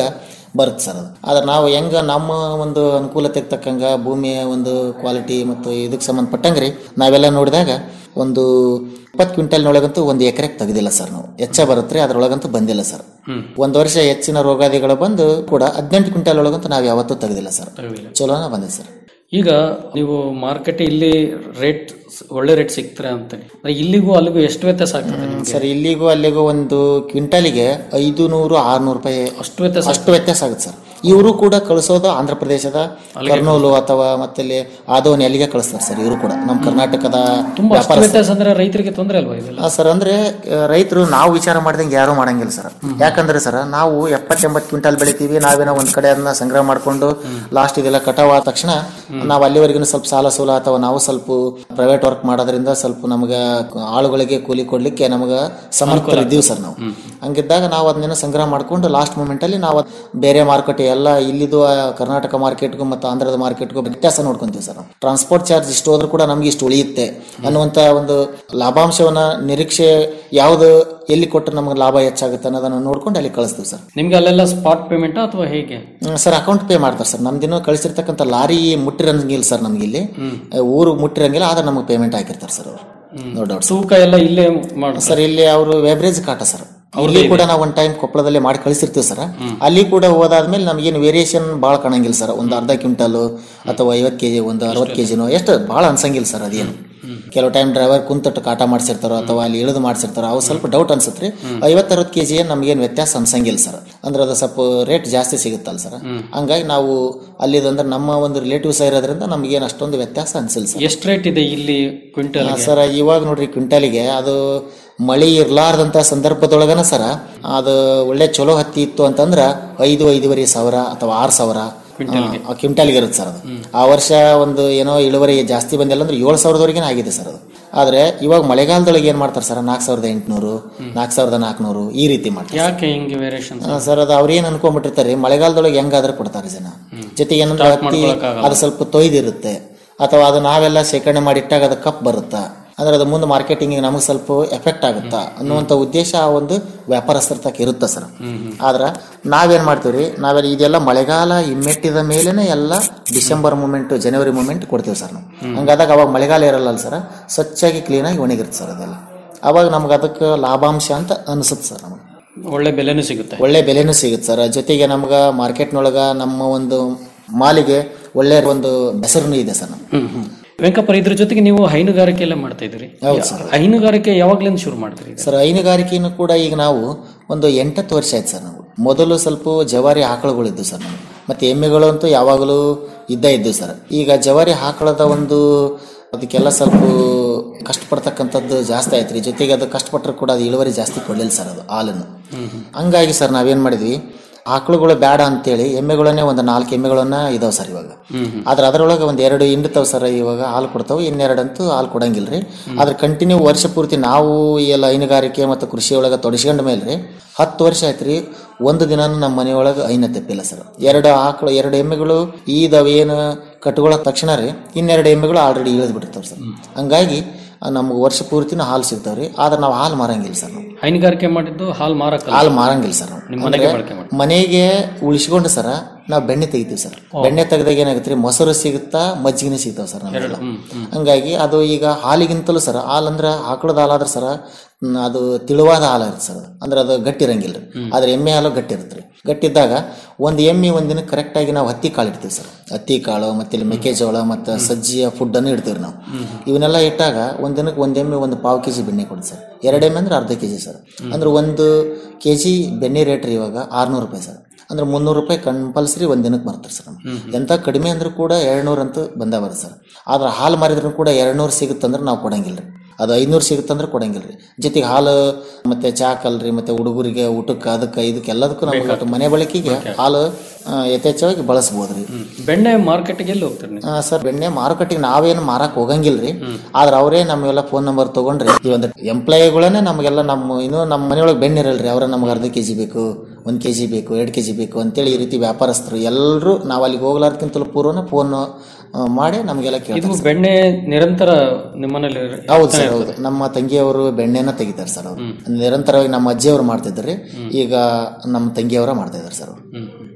ಬರುತ್ತೆ ಸರ್ ಅದು ಆದ್ರೆ ನಾವು ಹೆಂಗ ನಮ್ಮ ಒಂದು ಅನುಕೂಲತೆಗೆ ತಕ್ಕಂಗ ಭೂಮಿಯ ಒಂದು ಕ್ವಾಲಿಟಿ ಮತ್ತು ಇದಕ್ಕೆ ಸಂಬಂಧಪಟ್ಟಂಗೆ ರೀ ನಾವೆಲ್ಲ ನೋಡಿದಾಗ ಒಂದು ಇಪ್ಪತ್ತು ಕ್ವಿಂಟಲ್ನೊಳಗಂತೂ ಒಂದು ಎಕರೆಗೆ ತೆಗೆದಿಲ್ಲ ಸರ್ ನಾವು ಹೆಚ್ಚ ಬರುತ್ತೆ ರೀ ಅದ್ರೊಳಗಂತೂ ಬಂದಿಲ್ಲ ಸರ್ ಒಂದು ವರ್ಷ ಹೆಚ್ಚಿನ ರೋಗಾದಿಗಳು ಬಂದು ಕೂಡ ಹದಿನೆಂಟು ಕ್ವಿಂಟಲ್ ಒಳಗಂತೂ ನಾವು ಯಾವತ್ತೂ ತೆಗೆದಿಲ್ಲ ಸರ್ ಚಲೋನ ಬಂದಿದೆ ಸರ್ ಈಗ ನೀವು ಮಾರ್ಕೆಟ್ ಇಲ್ಲಿ ರೇಟ್ ಒಳ್ಳೆ ರೇಟ್ ಸಿಗ್ತಾರೆ ಅಂತ ಅಂದ್ರೆ ಇಲ್ಲಿಗೂ ಅಲ್ಲಿಗೂ ಎಷ್ಟು ವ್ಯತ್ಯಾಸ ಆಗ್ತದೆ ನಿಮ್ಗೆ ಸರ್ ಇಲ್ಲಿಗೂ ಅಲ್ಲಿಗೂ ಒಂದು ಕ್ವಿಂಟಲಿಗೆ ಐದು ನೂರು ಆರ್ನೂರು ರೂಪಾಯಿ ಅಷ್ಟು ವ್ಯತ್ಯಾಸ ಅಷ್ಟು ವ್ಯತ್ಯಾಸ ಆಗುತ್ತೆ ಸರ್ ಇವರು ಕೂಡ ಕಳಿಸೋದು ಆಂಧ್ರ ಪ್ರದೇಶದ ಕರ್ನೂಲು ಅಥವಾ ಮತ್ತೆ ಆದೋನಿ ಅಲ್ಲಿಗೆ ಕಳಿಸ್ತಾರೆ ಸರ್ ಇವರು ಕೂಡ ನಮ್ಮ ಕರ್ನಾಟಕದ ತುಂಬಾ ಅಷ್ಟು ವ್ಯಾಪಾರಸ್ಥರು. ವ್ಯತ್ಯಾಸ ಅಂದ್ರೆ ರೈತರಿಗೆ ತೊಂದರೆ ಅಲ್ವಾ ಇದೆಲ್ಲ ಆ, ಸರ್ ಅಂದ್ರೆ ರೈತರು ನಾವು ವಿಚಾರ ಮಾಡಿದಂಗೆ ಯಾರು ಮಾಡಂಗಿಲ್ಲ ಸರ್ ಯಾಕಂದ್ರೆ ಸರ್ ನಾವು ಎಪ್ಪತ್ತೆಂಬತ್ತು ಕ್ವಿಂಟಲ್ ಬೆಳಿತೀವಿ ನಾವೇನೋ ಒಂದ್ ಕಡೆ ಅದನ್ನ ಸಂಗ್ರಹ ಮಾಡ್ಕೊಂಡು ಲಾಸ್ಟ್ ಇದೆಲ್ಲ ಕಟಾವ್ ಆದ ತಕ್ಷಣ ನಾವು ಅಲ್ಲಿವರೆಗೂ ಸ್ವಲ್ಪ ಸಾಲ ಸೂಲ ಅಥವಾ ನಾವು ಸ್ವಲ್ಪ ಪ್ರೈವೇಟ್ ವರ್ಕ್ ಮಾಡೋದ್ರಿಂದ ಸ್ವಲ್ಪ ನಮ್ಗೆ ಆಳುಗಳಿಗೆ ಕೂಲಿ ಕೊಡ್ಲಿಕ್ಕೆ ನಮ್ಗೆ ಸಮರ್ಥರು ಇದ್ದೀವಿ ಸರ್ ನಾವು ಹಂಗಿದ್ದಾಗ ನಾವು ಅದನ್ನೇನೋ ಸಂಗ್ರಹ ಮಾಡ್ಕೊಂಡು ಲಾಸ್ಟ್ ಮೂಮೆಂಟ್ ಅಲ್ಲಿ ನಾವು ಅದ್ ಬೇರೆ ಮಾರುಕಟ್ಟೆ ಎಲ್ಲ ಇಲ್ಲಿದು ಆ, ಕರ್ನಾಟಕ ಮಾರ್ಕೆಟ್ಗೂ ಮತ್ತು ಆಂಧ್ರದ ಮಾರ್ಕೆಟ್ಗೂ ವ್ಯತ್ಯಾಸ ನೋಡ್ಕೊಂತೀವಿ ಸರ್ ನಾವು ಟ್ರಾನ್ಸ್ಪೋರ್ಟ್ ಚಾರ್ಜ್ ಇಷ್ಟು ಹೋದ್ರೂ ಕೂಡ ನಮ್ಗೆ ಇಷ್ಟು ಉಳಿಯುತ್ತೆ ಅನ್ನುವಂತ ಒಂದು ಲಾಭಾಂಶವನ್ನ ನಿರೀಕ್ಷೆ ಯಾವುದು ಎಲ್ಲಿ ಕೊಟ್ಟರೆ ನಮ್ಗೆ ಲಾಭ ಹೆಚ್ಚಾಗುತ್ತೆ ಅನ್ನೋದನ್ನ ನೋಡ್ಕೊಂಡು ಅಲ್ಲಿ ಕಳಿಸ್ತೀವಿ ಸರ್ ನಿಮ್ಗೆ ಅಲ್ಲೆಲ್ಲ ಸ್ಪಾಟ್ ಪೇಮೆಂಟ್ ಅಥವಾ ಹೇಗೆ ಹ್ಮ್, ಸರ್ ಅಕೌಂಟ್ ಪೇ ಮಾಡ್ತಾರೆ ಸರ್ ನಮ್ದಿನ್ನು ಕಳಿಸಿರ್ತಕ್ಕಂಥ ಲಾರಿ ಮುಟ್ಟಿರಂಗಿಲ್ಲ ಸರ್ ನಮ್ಗೆ ಇಲ್ಲಿ ಊರು ಮುಟ್ಟಿರಂಗಿಲ್ಲ ಆದ್ರೆ ನಮ್ಗೆ ಪೇಮೆಂಟ್ ಹಾಕಿರ್ತಾರೆ ಸರ್ ಅವರು ನೋ ಡೌಟ್ ತೂಕ ಎಲ್ಲ ಇಲ್ಲೇ ಮಾಡ್ತಾರೆ ಸರ್ ಇಲ್ಲಿ ಅವರು ವೆಬ್ರೇಜ್ ಕಾಟ ಸರ್ ಇಲ್ಲಿ ಕೂಡ ನಾವು ಒನ್ ಟೈಮ್ ಕೊಪ್ಪಳದಲ್ಲಿ ಮಾಡಿ ಕಳಿಸಿರ್ತೀವಿ ಸರ್ ಅಲ್ಲಿ ಕೂಡ ಹೋದಾದ್ಮೇಲೆ ನಮಗೇನು ವೇರಿಯೇಷನ್ ಭಾಳ ಕಾಣಂಗಿಲ್ಲ ಸರ್ ಒಂದು ಅರ್ಧ ಕ್ವಿಂಟಲ್ ಅಥವಾ ಐವತ್ತು ಕೆಜಿ ಒಂದು ಅರವತ್ತು ಕೆಜಿನೋ ಎಷ್ಟು ಭಾಳ ಅನ್ಸಂಗಿಲ್ಲ ಸರ್ ಅದೇನು ಕೆಲವು ಟೈಮ್ ಡ್ರೈವರ್ ಕುಂತಟ್ಟು ಕಾಟ ಮಾಡ್ಸಿರ್ತಾರೋ ಅಥವಾ ಅಲ್ಲಿ ಇಳಿದು ಮಾಡ್ಸಿರ್ತಾರೋ ಅವು ಸ್ವಲ್ಪ ಡೌಟ್ ಅನ್ಸುತ್ತೆ ರೀ ಐವತ್ತು ಅರವತ್ತು ಕೆಜಿ ಏನು ನಮಗೇನು ವ್ಯತ್ಯಾಸ ಅನ್ಸಂಗಿಲ್ಲ ಸರ್ ಅಂದ್ರೆ ಅದು ಸ್ವಲ್ಪ ರೇಟ್ ಜಾಸ್ತಿ ಸಿಗುತ್ತಲ್ಲ ಸರ್ ಹಂಗಾಗಿ ನಾವು ಅಲ್ಲಿದಂದ್ರೆ ನಮ್ಮ ಒಂದು ರಿಲೇಟಿವ್ಸ್ ಇರೋದ್ರಿಂದ ನಮಗೇನು ಅಷ್ಟೊಂದು ವ್ಯತ್ಯಾಸ ಅನ್ಸಿಲ್ಲ ಸರ್ ಎಷ್ಟು ರೇಟ್ ಇದೆ ಇಲ್ಲಿ ಕ್ವಿಂಟಲ್ ಆ, ಸರ್ ಇವಾಗ ನೋಡ್ರಿ ಕ್ವಿಂಟಲಿಗೆ ಅದು ಮಳಿ ಇರ್ಲಾರ್ದಂತ ಸಂದರ್ಭದೊಳಗನ ಸರ ಅದು ಒಳ್ಳೆ ಚಲೋ ಹತ್ತಿ ಇತ್ತು ಅಂತಂದ್ರ ಐದು ಐದುವರೆ ಸಾವಿರ ಅಥವಾ ಆರು ಸಾವಿರ ಆ, ಕ್ವಿಂಟಲ್ಗೆ ಇರುತ್ತೆ ಸರ್ ಅದು ಆ ವರ್ಷ ಒಂದು ಏನೋ ಇಳುವರಿ ಜಾಸ್ತಿ ಬಂದಿಲ್ಲ ಅಂದ್ರೆ ಏಳು ಸಾವಿರದವರೆಗೆ ಆಗಿದೆ ಸರ್ ಅದು ಆದ್ರೆ ಇವಾಗ ಮಳೆಗಾಲದೊಳಗೆ ಏನ್ ಮಾಡ್ತಾರೆ ಸರ್ ನಾಲ್ಕು ಸಾವಿರದ ಎಂಟುನೂರು ನಾಲ್ಕು ಸಾವಿರದ ನಾಲ್ಕುನೂರು ಈ ರೀತಿ ಮಾಡ್ತಾರೆ ಯಾಕೆ ಹಿಂಗೆ ವೇರಿಯೇಷನ್ ಆ, ಸರ್ ಅದು ಅವ್ರೇನ್ ಅನ್ಕೊಂಡ್ಬಿಟ್ಟಿರ್ತಾರೆ ಮಳೆಗಾಲದೊಳಗೆ ಹೆಂಗಾದ್ರೂ ಕೊಡ್ತಾರೆ ಜನ ಜೊತೆಗೆ ಏನಂದ್ರೆ Stock ಹತ್ತಿ ಮಾಡ್ಕೊಳಕ್ಕಾಗಲ್ಲ. ಅದು ಸ್ವಲ್ಪ ತೊಯ್ದಿರುತ್ತೆ ಅಥವಾ ಅದು ನಾವೆಲ್ಲ ಶೇಖರಣೆ ಮಾಡಿಟ್ಟಾಗ ಅದು ಕಪ್ ಬರುತ್ತಾ ಅಂದ್ರೆ ಅದು ಮುಂದೆ ಮಾರ್ಕೆಟಿಂಗ್ ನಮಗೆ ಸ್ವಲ್ಪ ಎಫೆಕ್ಟ್ ಆಗುತ್ತಾ ಅನ್ನುವಂಥ ಉದ್ದೇಶ ಆ ಒಂದು ವ್ಯಾಪಾರಸ್ಥರ ತಕ್ಕ ಇರುತ್ತೆ ಸರ್ ಆದ್ರೆ ನಾವೇನ್ ಮಾಡ್ತೀವಿ ರೀ ನಾವೆಲ್ಲ ಇದೆಲ್ಲ ಮಳೆಗಾಲ ಹಿಮ್ಮೆಟ್ಟಿದ ಮೇಲೇನೆ ಎಲ್ಲ ಡಿಸೆಂಬರ್ ಮೂಮೆಂಟ್ ಜನವರಿ ಮೂಮೆಂಟ್ ಕೊಡ್ತೀವಿ ಸರ್ ನಾವು ಹಂಗಾದಾಗ ಅವಾಗ ಮಳೆಗಾಲ ಇರಲ್ಲ ಸರ್ ಸ್ವಚ್ಛಾಗಿ ಕ್ಲೀನಾಗಿ ಒಣಗಿರುತ್ತೆ ಸರ್ ಅದೆಲ್ಲ ಅವಾಗ ನಮ್ಗೆ ಅದಕ್ಕೆ ಲಾಭಾಂಶ ಅಂತ ಅನಿಸುತ್ತೆ ಸರ್ ನಮಗೆ ಒಳ್ಳೆ ಬೆಲೆನೂ ಸಿಗುತ್ತೆ ಒಳ್ಳೆ ಬೆಲೆನೂ ಸಿಗುತ್ತೆ ಸರ್ ಜೊತೆಗೆ ನಮ್ಗೆ ಮಾರ್ಕೆಟ್ನೊಳಗ ನಮ್ಮ ಒಂದು ಮಾಲಿಗೆ ಒಳ್ಳೆ ಒಂದು ಹೆಸರು ಇದೆ ಸರ್ ನಮ್ಗೆ ಹ್ಮ್ ಹ್ಮ್ ವೆಂಕಪ್ಪ ಇದ್ರ ಜೊತೆಗೆ ನೀವು ಹೈನುಗಾರಿಕೆ ಎಲ್ಲ ಮಾಡ್ತಾ ಇದ್ರಿ ಹೌದು ಸರ್. ಹೈನುಗಾರಿಕೆ ಯಾವಾಗ್ಲಿಂದ ಶುರು ಮಾಡ್ತೀರಿ ಸರ್ ಹೈನುಗಾರಿಕೆಯನ್ನು ಕೂಡ ಈಗ ನಾವು ಒಂದು ಎಂಟತ್ತು ವರ್ಷ ಆಯ್ತು ಸರ್ ನಾವು ಮೊದಲು ಸ್ವಲ್ಪ ಜವಾರಿ ಆಕಳುಗಳಿದ್ದು ಸರ್ ನಾವು ಮತ್ತೆ ಎಮ್ಮೆಗಳು ಅಂತೂ ಯಾವಾಗಲೂ ಇದ್ದ ಇದ್ದು ಸರ್ ಈಗ ಜವಾರಿ ಆಕಳದ ಒಂದು ಅದಕ್ಕೆಲ್ಲ ಸ್ವಲ್ಪ ಕಷ್ಟಪಡ್ತಕ್ಕಂಥದ್ದು ಜಾಸ್ತಿ ಆಯ್ತು ರೀ ಜೊತೆಗೆ ಅದು ಕಷ್ಟಪಟ್ಟರು ಕೂಡ ಅದು ಇಳುವರಿ ಜಾಸ್ತಿ ಕೊಡಲಿಲ್ಲ ಸರ್ ಅದು ಹಾಲನ್ನು ಹಂಗಾಗಿ ಸರ್ ನಾವೇನ್ ಮಾಡಿದ್ವಿ ಆಕಳುಗಳು ಬೇಡ ಅಂತೇಳಿ ಎಮ್ಮೆಗಳನ್ನೇ ಒಂದು ನಾಲ್ಕು ಎಮ್ಮೆಗಳನ್ನ ಇದಾವೆ ಸರ್ ಇವಾಗ ಆದ್ರೆ ಅದರೊಳಗೆ ಒಂದು ಎರಡು ಹಿಂಡ್ತಾವ್ ಸರ್ ಇವಾಗ ಹಾಲು ಕೊಡ್ತಾವೆ ಇನ್ನೆರಡಂತೂ ಹಾಲು ಕೊಡಂಗಿಲ್ಲ ರೀ ಆದ್ರೆ ಕಂಟಿನ್ಯೂ ವರ್ಷ ಪೂರ್ತಿ ನಾವು ಈ ಎಲ್ಲ ಹೈನುಗಾರಿಕೆ ಮತ್ತು ಕೃಷಿ ಒಳಗೆ ತೊಡಸ್ಕೊಂಡ ಮೇಲೆ ರೀ ಹತ್ತು ವರ್ಷ ಆಯ್ತು ರೀ ಒಂದು ದಿನಾನು ನಮ್ಮ ಮನೆಯೊಳಗೆ ಐನ ತೆಪ್ಪಿಲ್ಲ ಸರ್ ಎರಡು ಆಕಳು ಎರಡು ಎಮ್ಮೆಗಳು ಈದವೇನು ಕಟ್ಕೊಳ್ಳೋ ತಕ್ಷಣ ರೀ ಇನ್ನೆರಡು ಎಮ್ಮೆಗಳು ಆಲ್ರೆಡಿ ಇಳಿದು ಬಿಟ್ಟಿರ್ತಾವೆ ಸರ್ ಹಂಗಾಗಿ ನಮ್ಗೆ ವರ್ಷ ಪೂರ್ತಿನೂ ಹಾಲು ಸಿಗ್ತಾವ್ರಿ ಆದ್ರೆ ನಾವು ಹಾಲು ಮಾರಂಗಿಲ್ಲ ಸರ್ ನಾವು ಹೈನುಗಾರಿಕೆ ಮಾಡಿದ್ದು ಹಾಲು ಮಾರಕ್ಕಲ್ಲ ಹಾಲು ಮಾರಂಗಿಲ್ಲ ಸರ್ ನಾವು ನಿಮ್ಮ ಮನೆಗೆ ಅಂದ್ರೆ ಬಳಕೆ ಮಾಡಿ ಮನೆಗೆ ಉಳಿಸ್ಕೊಂಡು ಸರ ನಾವು ಬೆಣ್ಣೆ ತೆಗಿತೀವಿ ಸರ್ ಬೆಣ್ಣೆ ತೆಗೆದಾಗ ಏನಾಗುತ್ತೆ ರೀ ಮೊಸರು ಸಿಗುತ್ತಾ ಮಜ್ಜಿಗೆನೇ ಸಿಗ್ತಾವ ಸರ್ ನಮಗೆಲ್ಲ ಹಂಗಾಗಿ ಅದು ಈಗ ಹಾಲಿಗಿಂತಲೂ ಸರ್ ಹಾಲು ಅಂದ್ರೆ ಆಕಳದ ಹಾಲಾದ್ರೆ ಸರ ಹ್ಮ್, ಅದು ತಿಳುವಾದ ಹಾಲು ಇರುತ್ತೆ ಸರ್ ಅದು. ಅಂದ್ರೆ ಅದು ಗಟ್ಟಿ ಇರಂಗಿಲ್ಲ ರೀ ಆದ್ರೆ ಎಮ್ಮೆ ಹಾಲು ಗಟ್ಟಿ ಇರುತ್ತೆ ರೀ ಗಟ್ಟಿದ್ದಾಗ ಒಂದು ಎಮ್ಮೆ ಒಂದಿನ ಕರೆಕ್ಟ್ ಆಗಿ ನಾವು ಹತ್ತಿ ಕಾಳು ಇಡ್ತೀವಿ ಸರ್ ಹತ್ತಿ ಕಾಳು ಮತ್ತೆ ಇಲ್ಲಿ ಮೆಕ್ಕೆಜೋಳ ಮತ್ತು ಸಜ್ಜಿಯ ಫುಡ್ ಅನ್ನು ಇಡ್ತೀವಿ ನಾವು ಇವನ್ನೆಲ್ಲ ಇಟ್ಟಾಗ ಒಂದ್ ದಿನಕ್ಕೆ ಒಂದ್ ಎಮ್ಮೆ ಒಂದು ಪಾವು ಕೆಜಿ ಬೆಣ್ಣೆ ಕೊಡಿ ಸರ್ ಎರಡು ಎಮ್ಮೆ ಅಂದ್ರೆ ಅರ್ಧ ಕೆಜಿ ಸರ್ ಅಂದ್ರೆ ಒಂದು ಕೆಜಿ ಬೆಣ್ಣೆ ರೇಟ್ ರೀ ಇವಾಗ ಆರ್ನೂರು ರೂಪಾಯಿ ಸರ್ ಅಂದ್ರೆ ಮುನ್ನೂರು ರೂಪಾಯಿ ಕಂಪಲ್ಸರಿ ಒಂದ್ ದಿನಕ್ಕೆ ಬರ್ತಾರೆ ಸರ್ ನಮ್ಗೆ ಎಂತ ಕಡಿಮೆ ಅಂದ್ರೂ ಕೂಡ ಎರಡ್ನೂರು ಅಂತೂ ಬಂದ ಬರುತ್ತೆ ಸರ್ ಆದ್ರೆ ಹಾಲು ಮಾರಿದ್ರು ಕೂಡ ಎರಡ್ನೂರು ಸಿಗುತ್ತಂದ್ರೆ ನಾವು ಕೊಡಂಗಿಲ್ಲ ರೀ ಅದು ಐನೂರು ಸಿಗುತ್ತಂದ್ರೆ ಕೊಡಂಗಿಲ್ಲ ರೀ ಜೊತೆಗೆ ಹಾಲು ಮತ್ತೆ ಚಾ ಕಲ್ರಿ ಮತ್ತೆ ಹುಡುಗರಿಗೆ ಊಟಕ್ಕೆ ಅದಕ್ಕೆ ಇದಕ್ಕೆ ಎಲ್ಲದಕ್ಕೂ ನಮ್ಗೆ ಒಟ್ಟು ಮನೆ ಬಳಕೆಗೆ ಹಾಲು ಆ, ಯಥೇಚ್ಛವಾಗಿ ಬಳಸ್ಬೋದು ರೀ ಬೆಣ್ಣೆ ಮಾರ್ಕೆಟ್ಗೆ ಎಲ್ಲಿ ಹೋಗ್ತೀರಿ ನೀವು ಆ, ಸರ್ ಬೆಣ್ಣೆ ಮಾರುಕಟ್ಟೆಗೆ ನಾವೇನು ಮಾರಕ್ ಹೋಗಂಗಿಲ್ರಿ ಆದ್ರೆ ಅವರೇ ನಮ್ಗೆಲ್ಲ ಫೋನ್ ನಂಬರ್ ತಗೊಂಡ್ರಿ ಈ ಒಂದು ಎಂಪ್ಲಾಯಿಗಳನ್ನೇ ನಮಗೆಲ್ಲ ನಮ್ಮ ಇನ್ನು ನಮ್ಮ ಮನೆಯೊಳಗೆ ಬೆಣ್ಣೆ ಇರಲ್ರಿ ಅವ್ರ ನಮ್ಗೆ ಅರ್ಧ ಕೆಜಿ ಬೇಕು ಒಂದ್ ಕೆಜಿ ಬೇಕು ಎರಡು ಕೆಜಿ ಬೇಕು ಅಂತೇಳಿ ಈ ರೀತಿ ವ್ಯಾಪಾರಸ್ಥರು ಎಲ್ಲರೂ ನಾವು ಅಲ್ಲಿಗೆ ಹೋಗ್ಲಾರ್ದಕ್ಕಿಂತಲೂ ಪೂರ್ವನ ಫೋನ್ ಮಾಡಿ ನಮಗೆಲ್ಲ ಇದು ಕೇಳ್ತಾರೆ ಬೆಣ್ಣೆ ನಿರಂತರ ನಿಮ್ಮನೇಲಿ ಹೌದು ಸರ್ ಹೌದು ನಮ್ಮ ತಂಗಿಯವರು ಬೆಣ್ಣೆನ ತೆಗಿತಾರೆ ಸರ್ ಅವರು ನಿರಂತರವಾಗಿ ನಮ್ಮ ಅಜ್ಜಿಯವರು ಮಾಡ್ತಿದ್ರಿ ಈಗ ನಮ್ಮ ತಂಗಿಯವರ ಮಾಡ್ತಾ ಇದಾರೆ ಸರ್ ಅವ್ರು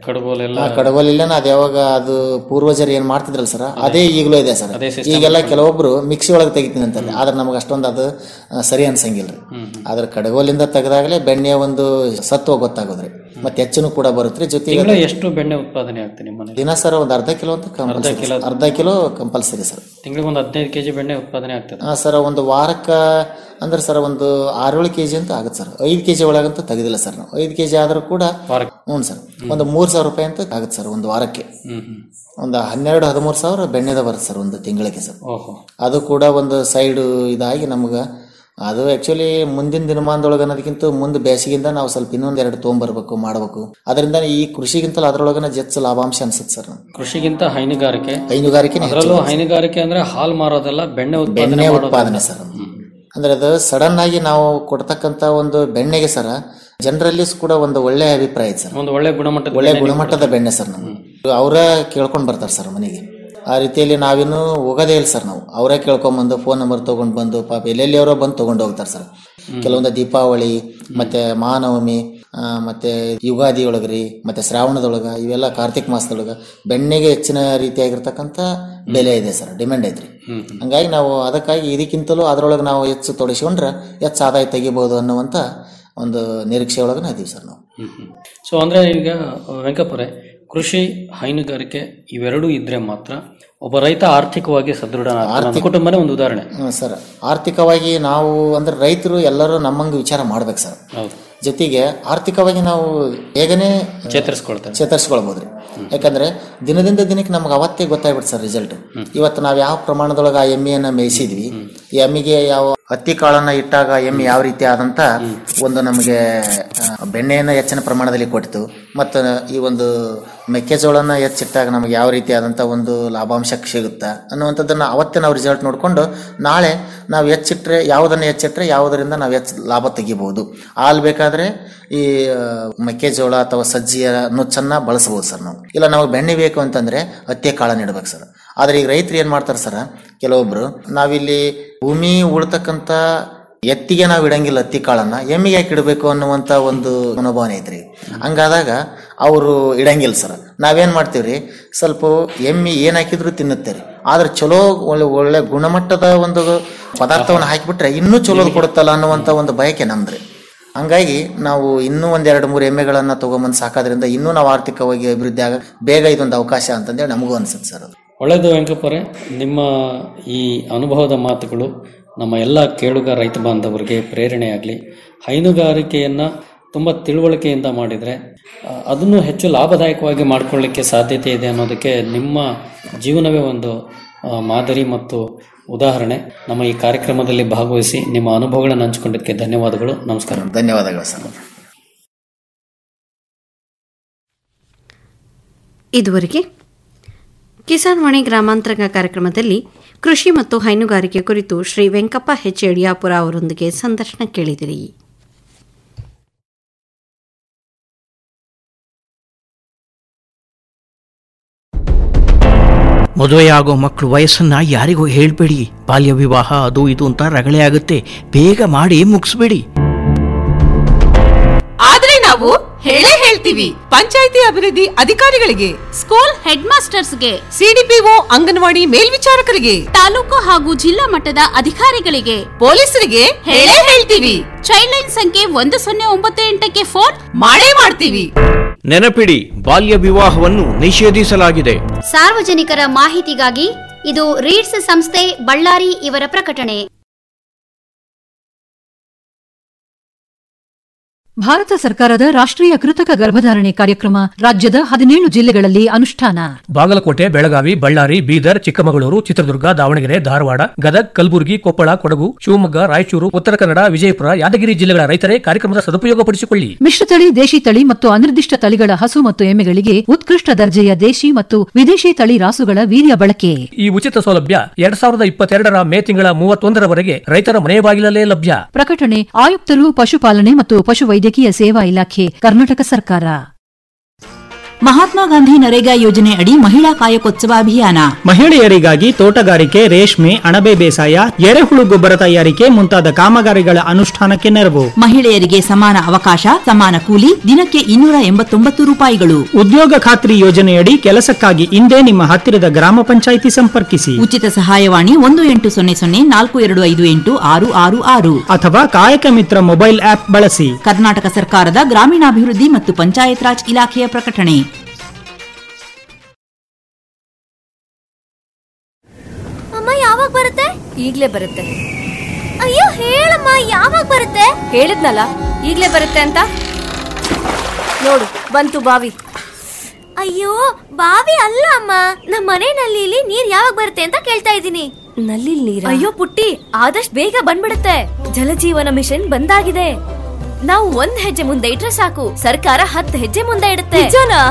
ಕಡಗೋಲೆಲ್ಲ ಆ ಕಡಗೋಲಿಲ್ಲನ ಅದು ಯಾವಾಗ ಅದು ಪೂರ್ವಜರು ಏನ್ ಮಾಡ್ತಿದ್ರಲ್ಲ ಸರ್ ಅದೇ ಈಗಲೂ ಇದೆ ಸರ್ ಅದೇ system ಈಗೆಲ್ಲ ಕೆಲವೊಬ್ರು ಮಿಕ್ಸಿ ಒಳಗೆ ತೆಗಿತೀನಿ ಅಂತಾರೆ ಆದ್ರೆ ನಮಗೆ ಅಷ್ಟೊಂದು ಅದು ಆ, ಸರಿ ಅನ್ಸಂಗಿಲ್ರಿ ಆದ್ರೆ ಕಡಗೋಲಿಂದ ತೆಗೆದಾಗಲೇ ಬೆಣ್ಣೆಯ ಒಂದು ಸತ್ವ ಗೊತ್ತಾಗೋದ್ರಿ ಮತ್ತೆ ಹೆಚ್ಚುನು ಕೂಡ ಬರುತ್ತೆ ಜೊತೆಗೆ ತಿಂಗಳ ಅದು ಎಷ್ಟು ಬೆಣ್ಣೆ ಉತ್ಪಾದನೆ ಆಗ್ತದೆ ನಿಮ್ಮ ಮನೇಲಿ ದಿನ ಸರ್ ಒಂದು ಅರ್ಧ ಕಿಲೋ ಅಂತ ಕಂಪಲ್ಸರಿ ಕಿಲೋ? ಅರ್ಧ ಕಿಲೋ ಕಂಪಲ್ಸರಿ ಸರ್ ತಿಂಗಳಿಗೆ ಒಂದು ಹದಿನೈದು ಕೆಜಿ ಬೆಣ್ಣೆ ಉತ್ಪಾದನೆ ಆಗ್ತದೆ ಆ, ಸರ್ ಒಂದು ವಾರಕ್ಕೆ ಅಂದ್ರೆ ಸರ್ ಒಂದು ಆರೇಳು ಕೆ ಜಿ ಅಂತ ಆಗುತ್ತೆ ಸರ್ ಐದು ಕೆ ಜಿ ಒಳಗಂತೂ ತೆಗೆದಿಲ್ಲ ಸರ್ ನಾವು ಐದು ಕೆ ಜಿ ಆದರೂ ಕೂಡ ಹ್ಞೂ ಸರ್ ಒಂದು ಮೂರು ಸಾವಿರ ರೂಪಾಯಿ ಅಂತ ಆಗುತ್ತೆ ಸರ್ ಒಂದು ವಾರಕ್ಕೆ ಹ್ಮ್ ಹ್ಮ್ ಒಂದು ಹನ್ನೆರಡು ಹದಿಮೂರು ಸಾವಿರ ಬೆಣ್ಣೆದ ಬರುತ್ತೆ ಸರ್ ಒಂದು ತಿಂಗಳಿಗೆ ಸರ್ ಓಹೋ ಅದು ಕೂಡ ಒಂದು ಸೈಡ್ ಇದಾಗಿ ನಮ್ಗೆ ಅದು ಆ್ಯಕ್ಚುಲಿ ಮುಂದಿನ ದಿನಮಾನದೊಳಗೆ ಅನ್ನೋದಕ್ಕಿಂತ ಮುಂದೆ ಬೇಸಿಗೆಯಿಂದ ನಾವು ಸ್ವಲ್ಪ ಇನ್ನೊಂದು ಎರಡು ತೊಗೊಂಬರ್ಬೇಕು ಮಾಡಬೇಕು ಅದರಿಂದ ಈ ಕೃಷಿಗಿಂತಲೂ ಅದರೊಳಗನ ಜೆಚ್ಚ ಲಾಭಾಂಶ ಅನ್ಸುತ್ತೆ ಸರ್ ನಮ್ಗೆ. ಕೃಷಿಗಿಂತ ಹೈನುಗಾರಿಕೆ ಹೈನುಗಾರಿಕೆನೇ ಹೆಚ್ಚು ಅದರಲ್ಲೂ ಹೈನುಗಾರಿಕೆ ಅಂದ್ರೆ ಹಾಲ್ ಮಾರೋದಲ್ಲ ಬೆಣ್ಣೆ ಉತ್ಪಾದನೆ ಬೆಣ್ಣೆ ಮಾಡೋದು ಉತ್ಪಾದನೆ ಸರ್ ಅದು. ಅಂದ್ರೆ ಅದು ಸಡನ್ ಆಗಿ ನಾವು ಕೊಡ್ತಕ್ಕಂತ ಒಂದು ಬೆಣ್ಣೆಗೆ ಸರ ಜನರಲ್ಲಿ ಕೂಡ ಒಂದು ಒಳ್ಳೆ ಅಭಿಪ್ರಾಯ ಐತೆ ಸರ್ ಒಂದು ಒಳ್ಳೆ ಗುಣಮಟ್ಟದ ಒಳ್ಳೆ ಬೆಣ್ಣೆ ನೀವು ಗುಣಮಟ್ಟದ ಬೆಣ್ಣೆ ಸರ್ ನಾವು ಅವರ ಕೇಳ್ಕೊಂಡು ಬರ್ತಾರೆ ಸರ್ ಮನೆಗೆ ಆ ರೀತಿಯಲ್ಲಿ ನಾವಿನ್ನು ಹೋಗೋದೇ ಇಲ್ಲ ಸರ್ ನಾವು ಅವರೇ ಕೇಳ್ಕೊಂಬಂದು ಫೋನ್ ನಂಬರ್ ತೊಗೊಂಡು ಬಂದು ಪಾಪ ಎಲ್ಲೆಲ್ಲಿ ಅವರೋ ಬಂದು ತೊಗೊಂಡು ಹೋಗ್ತಾರೆ ಸರ್ ಕೆಲವೊಂದು ದೀಪಾವಳಿ ಮತ್ತೆ ಮಹಾನವಮಿ ಆ, ಮತ್ತೆ ಯುಗಾದಿ ಒಳಗ್ರಿ ಮತ್ತೆ ಶ್ರಾವಣದೊಳಗ ಇವೆಲ್ಲ ಕಾರ್ತಿಕ್ ಮಾಸದೊಳಗ ಬೆಣ್ಣೆಗೆ ಹೆಚ್ಚಿನ ರೀತಿಯಾಗಿರ್ತಕ್ಕಂಥ ಬೆಲೆ ಇದೆ ಸರ್ ಡಿಮ್ಯಾಂಡ್ ಐತ್ರಿ ಹಂಗಾಗಿ ನಾವು ಅದಕ್ಕಾಗಿ ಇದಕ್ಕಿಂತಲೂ ಅದರೊಳಗೆ ನಾವು ಹೆಚ್ಚು ತೊಡಗಿಸ್ಕೊಂಡ್ರೆ ಹೆಚ್ಚು ಆದಾಯ ತೆಗಿಬೋದು ಅನ್ನುವಂಥ ಒಂದು ನಿರೀಕ್ಷೆ ಒಳಗೆ ಇದೀವಿ ಸರ್ ನಾವು ಸೊ ಅಂದ್ರೆ ಈಗ ವೆಂಕಪ್ಪರೆ ಕೃಷಿ ಹೈನುಗಾರಿಕೆ ಇವೆರಡೂ ಇದ್ರೆ ಮಾತ್ರ ಒಬ್ಬ ರೈತ ಆರ್ಥಿಕವಾಗಿ ಸದೃಢ ಕುಟುಂಬನೇ ಒಂದು ಉದಾಹರಣೆ ಹ್ಮ್ ಸರ್ ಆರ್ಥಿಕವಾಗಿ ನಾವು ಅಂದ್ರೆ ರೈತರು ಎಲ್ಲರೂ ನಮ್ಮಂಗೆ ವಿಚಾರ ಮಾಡ್ಬೇಕು ಸರ್ ಹೌದು ಜೊತೆಗೆ ಆರ್ಥಿಕವಾಗಿ ನಾವು ಬೇಗನೆ ಚೇತರಿಸ್ಕೊಳ್ತಾರೆ ಚೇತರಿಸ್ಕೊಳ್ಬೋದ್ರಿ ಯಾಕಂದ್ರೆ ದಿನದಿಂದ ದಿನಕ್ಕೆ ನಮ್ಗೆ ಅವತ್ತೇ ಗೊತ್ತಾಗ್ಬಿಡ್ತು ಸರ್ ರಿಸಲ್ಟ್ ಇವತ್ತು ನಾವು ಯಾವ ಪ್ರಮಾಣದೊಳಗೆ ಆ ಎಮ್ಮೆಯನ್ನ ಮೇಯಿಸಿದ್ವಿ ಈ ಎಮ್ಮಿಗೆ ಯಾವ ಹತ್ತಿ ಕಾಳನ್ನ ಇಟ್ಟಾಗ ಎಮ್ಮೆ ಯಾವ ರೀತಿ ಆದಂತ ಒಂದು ನಮಗೆ ಆ, ಬೆಣ್ಣೆಯನ್ನ ಹೆಚ್ಚಿನ ಪ್ರಮಾಣದಲ್ಲಿ ಕೊಟ್ಟಿತು ಮತ್ತು ಈ ಒಂದು ಮೆಕ್ಕೆಜೋಳನ ಹೆಚ್ಚಿಟ್ಟಾಗ ನಮಗೆ ಯಾವ ರೀತಿ ಆದಂತ ಒಂದು ಲಾಭಾಂಶ ಸಿಗುತ್ತಾ ಅನ್ನುವಂಥದ್ದನ್ನ ಅವತ್ತೇ ನಾವು ರಿಸಲ್ಟ್ ನೋಡಿಕೊಂಡು ನಾಳೆ ನಾವು ಹೆಚ್ಚಿಟ್ರೆ ಯಾವುದನ್ನು ಹೆಚ್ಚಿಟ್ರೆ ಯಾವುದರಿಂದ ನಾವು ಹೆಚ್ಚು ಲಾಭ ತೆಗಿಬಹುದು ಹಾಲು ಬೇಕಾದ್ರೆ ಈ ಆ, ಮೆಕ್ಕೆಜೋಳ ಅಥವಾ ಸಜ್ಜಿಯ ನುಚ್ಚನ್ನ ಬಳಸಬಹುದು ಸರ್ ನಾವು ಇಲ್ಲ ನಮಗೆ ಬೆಣ್ಣೆ ಬೇಕು ಅಂತಂದ್ರೆ ಹತ್ತಿ ಕಾಳನ್ನ ಇಡ್ಬೇಕು ಸರ್ ಆದ್ರೆ ಈಗ ರೈತರು ಏನ್ ಮಾಡ್ತಾರೆ ಸರ್ ಕೆಲವೊಬ್ರು ನಾವಿಲ್ಲಿ ಭೂಮಿ ಉಳ್ತಕ್ಕಂತ ಎತ್ತಿಗೆ ನಾವು ಇಡಂಗಿಲ್ಲ ಹತ್ತಿ ಕಾಳನ್ನ ಎಮ್ಮಿಗೆ ಯಾಕೆ ಇಡಬೇಕು ಅನ್ನುವಂತ ಒಂದು ಮನೋಭಾವನೆ ಐತ್ರಿ ಹಂಗಾದಾಗ ಅವರು ಇಡಂಗಿಲ್ಲ ಸರ್ ನಾವೇನ್ ಮಾಡ್ತೀವ್ರಿ ಸ್ವಲ್ಪ ಎಮ್ಮಿ ಏನ್ ಹಾಕಿದ್ರು ತಿನ್ನುತ್ತೇರಿ ಆದ್ರೆ ಚಲೋ ಒಳ್ಳೆ ಒಳ್ಳೆ ಗುಣಮಟ್ಟದ ಒಂದು ಪದಾರ್ಥವನ್ನು ಹಾಕಿಬಿಟ್ರೆ ಇನ್ನೂ ಚಲೋದು ಕೊಡುತ್ತಲ್ಲ ಅನ್ನುವಂತ ಒಂದು ಬಯಕೆ ನಮ್ದ್ರಿ ಹಂಗಾಗಿ ನಾವು ಇನ್ನೂ ಒಂದೆರಡು ಮೂರು ಎಮ್ಮೆಗಳನ್ನ ತಗೊಂಬಂದು ಸಾಕೋದ್ರಿಂದ ಇನ್ನೂ ನಾವು ಆರ್ಥಿಕವಾಗಿ ಅಭಿವೃದ್ಧಿ ಆಗ ಬೇಗ ಇದೊಂದು ಅವಕಾಶ ಅಂತಂದೇಳಿ ನಮಗೂ ಅನ್ಸುತ್ತೆ ಸರ್ ಅದು ಒಳ್ಳೆಯದು ವೆಂಕಪ್ಪರೆ ನಿಮ್ಮ ಈ ಅನುಭವದ ಮಾತುಗಳು ನಮ್ಮ ಎಲ್ಲ ಕೇಳುಗ ರೈತ ಬಾಂಧವರಿಗೆ ಪ್ರೇರಣೆಯಾಗಲಿ ಹೈನುಗಾರಿಕೆಯನ್ನು ತುಂಬ ತಿಳುವಳಿಕೆಯಿಂದ ಮಾಡಿದರೆ ಆ, ಅದನ್ನು ಹೆಚ್ಚು ಲಾಭದಾಯಕವಾಗಿ ಮಾಡಿಕೊಳ್ಳಿಕ್ಕೆ ಸಾಧ್ಯತೆ ಇದೆ ಅನ್ನೋದಕ್ಕೆ ನಿಮ್ಮ ಜೀವನವೇ ಒಂದು ಆ, ಮಾದರಿ ಮತ್ತು ಉದಾಹರಣೆ ನಮ್ಮ ಈ ಕಾರ್ಯಕ್ರಮದಲ್ಲಿ ಭಾಗವಹಿಸಿ ನಿಮ್ಮ ಅನುಭವಗಳನ್ನು ಹಂಚಿಕೊಂಡಿದ್ದಕ್ಕೆ ಧನ್ಯವಾದಗಳು ನಮಸ್ಕಾರ ಧನ್ಯವಾದಗಳು ಸರ್ ಇದುವರೆಗೆ ಕಿಸಾನ್ ವಾಣಿ ಗ್ರಾಮಾಂತರಂಗ ಕಾರ್ಯಕ್ರಮದಲ್ಲಿ ಕೃಷಿ ಮತ್ತು ಹೈನುಗಾರಿಕೆ ಕುರಿತು ಶ್ರೀ ವೆಂಕಪ್ಪ ಹೆಚ್ ಯಡಿಯಾಪುರ ಅವರೊಂದಿಗೆ ಸಂದರ್ಶನ ಕೇಳಿದಿರಿ ಮದುವೆಯಾಗೋ ಮಕ್ಕಳು ವಯಸ್ಸನ್ನ ಯಾರಿಗೂ ಹೇಳ್ಬೇಡಿ ಬಾಲ್ಯ ವಿವಾಹ ಅದು ಇದು ಅಂತ ರಗಳೆ ಆಗುತ್ತೆ ಬೇಗ ಮಾಡಿ ಮುಗಿಸ್ಬೇಡಿ ಆದ್ರೆ ನಾವು ಹೇಳೇ ಹೇಳ್ತೀವಿ ಪಂಚಾಯಿತಿ ಅಭಿವೃದ್ಧಿ ಅಧಿಕಾರಿಗಳಿಗೆ ಸ್ಕೂಲ್ ಹೆಡ್ ಮಾಸ್ಟರ್ಸ್ಗೆ ಸಿಡಿಪಿಒ ಅಂಗನವಾಡಿ ಮೇಲ್ವಿಚಾರಕರಿಗೆ ತಾಲೂಕು ಹಾಗೂ ಜಿಲ್ಲಾ ಮಟ್ಟದ ಅಧಿಕಾರಿಗಳಿಗೆ ಪೊಲೀಸರಿಗೆ ಹೇಳೇ ಹೇಳ್ತೀವಿ ಚೈಲ್ಡ್ ಲೈನ್ ಸಂಖ್ಯೆ ಒಂದು ಸೊನ್ನೆ ಒಂಬತ್ತು ಎಂಟಕ್ಕೆ ಫೋನ್ ಮಾಡೇ ಮಾಡ್ತೀವಿ ನೆನಪಿಡಿ ಬಾಲ್ಯ ವಿವಾಹವನ್ನು ನಿಷೇಧಿಸಲಾಗಿದೆ ಸಾರ್ವಜನಿಕರ ಮಾಹಿತಿಗಾಗಿ ಇದು ರೀಡ್ಸ್ ಸಂಸ್ಥೆ ಬಳ್ಳಾರಿ ಇವರ ಪ್ರಕಟಣೆ ಭಾರತ ಸರ್ಕಾರದ ರಾಷ್ಟ್ರೀಯ ಕೃತಕ ಗರ್ಭಧಾರಣೆ ಕಾರ್ಯಕ್ರಮ ರಾಜ್ಯದ ಹದಿನೇಳು ಜಿಲ್ಲೆಗಳಲ್ಲಿ ಅನುಷ್ಠಾನ ಬಾಗಲಕೋಟೆ ಬೆಳಗಾವಿ ಬಳ್ಳಾರಿ ಬೀದರ್ ಚಿಕ್ಕಮಗಳೂರು ಚಿತ್ರದುರ್ಗ ದಾವಣಗೆರೆ ಧಾರವಾಡ ಗದಗ್ ಕಲಬುರಗಿ ಕೊಪ್ಪಳ ಕೊಡಗು ಶಿವಮೊಗ್ಗ ರಾಯಚೂರು ಉತ್ತರ ಕನ್ನಡ ವಿಜಯಪುರ ಯಾದಗಿರಿ ಜಿಲ್ಲೆಗಳ ರೈತರೇ ಕಾರ್ಯಕ್ರಮದ ಸದುಪಯೋಗಪಡಿಸಿಕೊಳ್ಳಿ ಮಿಶ್ರತಳಿ ದೇಶಿ ತಳಿ ಮತ್ತು ಅನಿರ್ದಿಷ್ಟ ತಳಿಗಳ ಹಸು ಮತ್ತು ಎಮ್ಮೆಗಳಿಗೆ ಉತ್ಕೃಷ್ಟ ದರ್ಜೆಯ ದೇಶಿ ಮತ್ತು ವಿದೇಶಿ ತಳಿ ರಾಸುಗಳ ವೀರ್ಯ ಬಳಕೆ ಈ ಉಚಿತ ಸೌಲಭ್ಯ ಎರಡ್ ಸಾವಿರದ ಇಪ್ಪತ್ತೆರಡರ ಮೇ ತಿಂಗಳ ಮೂವತ್ತೊಂದರವರೆಗೆ ರೈತರ ಮನೆ ಬಾಗಿಲಲ್ಲೇ ಲಭ್ಯ ಪ್ರಕಟಣೆ ಆಯುಕ್ತರು ಪಶುಪಾಲನೆ ಮತ್ತು ಪಶುವೈದ್ಯಕೀಯ ಸೇವಾ ಇಲಾಖೆ ಕರ್ನಾಟಕ ಸರ್ಕಾರ ಮಹಾತ್ಮ ಗಾಂಧಿ ನರೇಗಾ ಯೋಜನೆ ಅಡಿ ಮಹಿಳಾ ಕಾಯಕೋತ್ಸವ ಅಭಿಯಾನ ಮಹಿಳೆಯರಿಗಾಗಿ ತೋಟಗಾರಿಕೆ ರೇಷ್ಮೆ ಅಣಬೆ ಬೇಸಾಯ ಎರೆಹುಳು ಗೊಬ್ಬರ ತಯಾರಿಕೆ ಮುಂತಾದ ಕಾಮಗಾರಿಗಳ ಅನುಷ್ಠಾನಕ್ಕೆ ನೆರವು ಮಹಿಳೆಯರಿಗೆ ಸಮಾನ ಅವಕಾಶ ಸಮಾನ ಕೂಲಿ ದಿನಕ್ಕೆ ಇನ್ನೂರ ಎಂಬತ್ತೊಂಬತ್ತು ರೂಪಾಯಿಗಳು ಉದ್ಯೋಗ ಖಾತ್ರಿ ಯೋಜನೆಯಡಿ ಕೆಲಸಕ್ಕಾಗಿ ಇಂದೇ ನಿಮ್ಮ ಹತ್ತಿರದ ಗ್ರಾಮ ಪಂಚಾಯಿತಿ ಸಂಪರ್ಕಿಸಿ ಉಚಿತ ಸಹಾಯವಾಣಿ ಒಂದು ಎಂಟು ಸೊನ್ನೆ ಸೊನ್ನೆ ನಾಲ್ಕು ಎರಡು ಐದು ಎಂಟು ಆರು ಆರು ಆರು ಅಥವಾ ಕಾಯಕ ಮಿತ್ರ ಮೊಬೈಲ್ ಆಪ್ ಬಳಸಿ ಕರ್ನಾಟಕ ಸರ್ಕಾರದ ಗ್ರಾಮೀಣಾಭಿವೃದ್ಧಿ ಮತ್ತು ಪಂಚಾಯತ್ ರಾಜ್ ಇಲಾಖೆಯ ಪ್ರಕಟಣೆ ಅಮ್ಮ ಯಾವಾಗ ಬರುತ್ತೆ ಈಗ್ಲೇ ಬರುತ್ತೆ ಅಯ್ಯೋ ಹೇಳಮ್ಮ ಯಾವಾಗ ಬರುತ್ತೆ ಹೇಳಿದ್ನಲ್ಲ ಈಗ್ಲೇ ಬರುತ್ತೆ ಅಂತ ನೋಡು ಬಂತು ಬಾವಿ ಅಯ್ಯೋ ಬಾವಿ ಅಲ್ಲ ಅಮ್ಮ ನಮ್ಮ ಮನೆ ನಲ್ಲಿಲಿ ನೀರ್ ಯಾವಾಗ ಬರುತ್ತೆ ಅಂತ ಕೇಳ್ತಾ ಇದ್ದೀನಿ ನಲ್ಲಿ ನೀರ ಅಯ್ಯೋ ಪುಟ್ಟಿ ಆದಷ್ಟು ಬೇಗ ಬಂದ್ಬಿಡುತ್ತೆ ಜಲಜೀವನ ಮಿಷನ್ ಬಂದಾಗಿದೆ ನಾವು ಒಂದ್ ಹೆಜ್ಜೆ ಮುಂದೆ ಇಟ್ರೆ ಸಾಕು ಸರ್ಕಾರ ಹತ್ತು ಹೆಜ್ಜೆ ಮುಂದೆ ಇಡುತ್ತೆ ನಿಜನಾ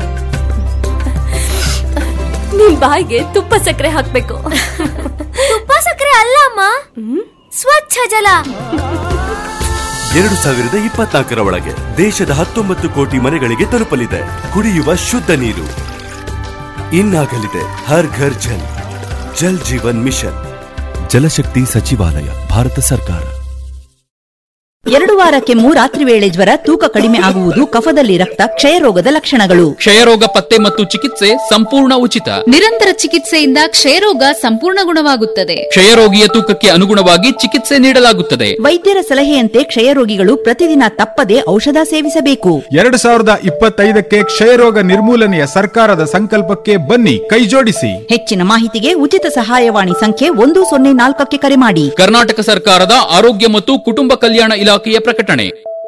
ನಿಮ್ ಬಾಯಿಗೆ ತುಪ್ಪ ಸಕ್ಕರೆ ಹಾಕ್ಬೇಕು ತುಪ್ಪ ಸಕ್ಕರೆ ಅಲ್ಲ ಅಮ್ಮ ಸ್ವಚ್ಛ ಜಲ ಎರಡು ಸಾವಿರದ ಇಪ್ಪತ್ನಾಲ್ಕರ ಒಳಗೆ ದೇಶದ ಹತ್ತೊಂಬತ್ತು ಕೋಟಿ ಮನೆಗಳಿಗೆ ತಲುಪಲಿದೆ ಕುಡಿಯುವ ಶುದ್ಧ ನೀರು ಇನ್ನಾಗಲಿದೆ ಹರ್ ಘರ್ ಜಲ್ ಜಲ್ ಜೀವನ್ ಮಿಷನ್ ಜಲಶಕ್ತಿ ಸಚಿವಾಲಯ ಭಾರತ ಸರ್ಕಾರ ಎರಡು ವಾರಕ್ಕೆ ರಾತ್ರಿ ವೇಳೆ ಜ್ವರ ತೂಕ ಕಡಿಮೆ ಆಗುವುದು ಕಫದಲ್ಲಿ ರಕ್ತ ಕ್ಷಯರೋಗದ ಲಕ್ಷಣಗಳು ಕ್ಷಯರೋಗ ಪತ್ತೆ ಮತ್ತು ಚಿಕಿತ್ಸೆ ಸಂಪೂರ್ಣ ಉಚಿತ ನಿರಂತರ ಚಿಕಿತ್ಸೆಯಿಂದ ಕ್ಷಯರೋಗ ಸಂಪೂರ್ಣ ಗುಣವಾಗುತ್ತದೆ ಕ್ಷಯರೋಗಿಯ ತೂಕಕ್ಕೆ ಅನುಗುಣವಾಗಿ ಚಿಕಿತ್ಸೆ ನೀಡಲಾಗುತ್ತದೆ ವೈದ್ಯರ ಸಲಹೆಯಂತೆ ಕ್ಷಯರೋಗಿಗಳು ಪ್ರತಿದಿನ ತಪ್ಪದೆ ಔಷಧ ಸೇವಿಸಬೇಕು ಎರಡು ಸಾವಿರದ ಇಪ್ಪತ್ತೈದಕ್ಕೆ ಕ್ಷಯರೋಗ ನಿರ್ಮೂಲನೆಯ ಸರ್ಕಾರದ ಸಂಕಲ್ಪಕ್ಕೆ ಬನ್ನಿ ಕೈಜೋಡಿಸಿ ಹೆಚ್ಚಿನ ಮಾಹಿತಿಗೆ ಉಚಿತ ಸಹಾಯವಾಣಿ ಸಂಖ್ಯೆ ಒಂದು ಸೊನ್ನೆ ನಾಲ್ಕಕ್ಕೆ ಕರೆ ಮಾಡಿ ಕರ್ನಾಟಕ ಸರ್ಕಾರದ ಆರೋಗ್ಯ ಮತ್ತು ಕುಟುಂಬ ಕಲ್ಯಾಣ ಇಲಾಖೆಯ ಪ್ರಕಟಣೆ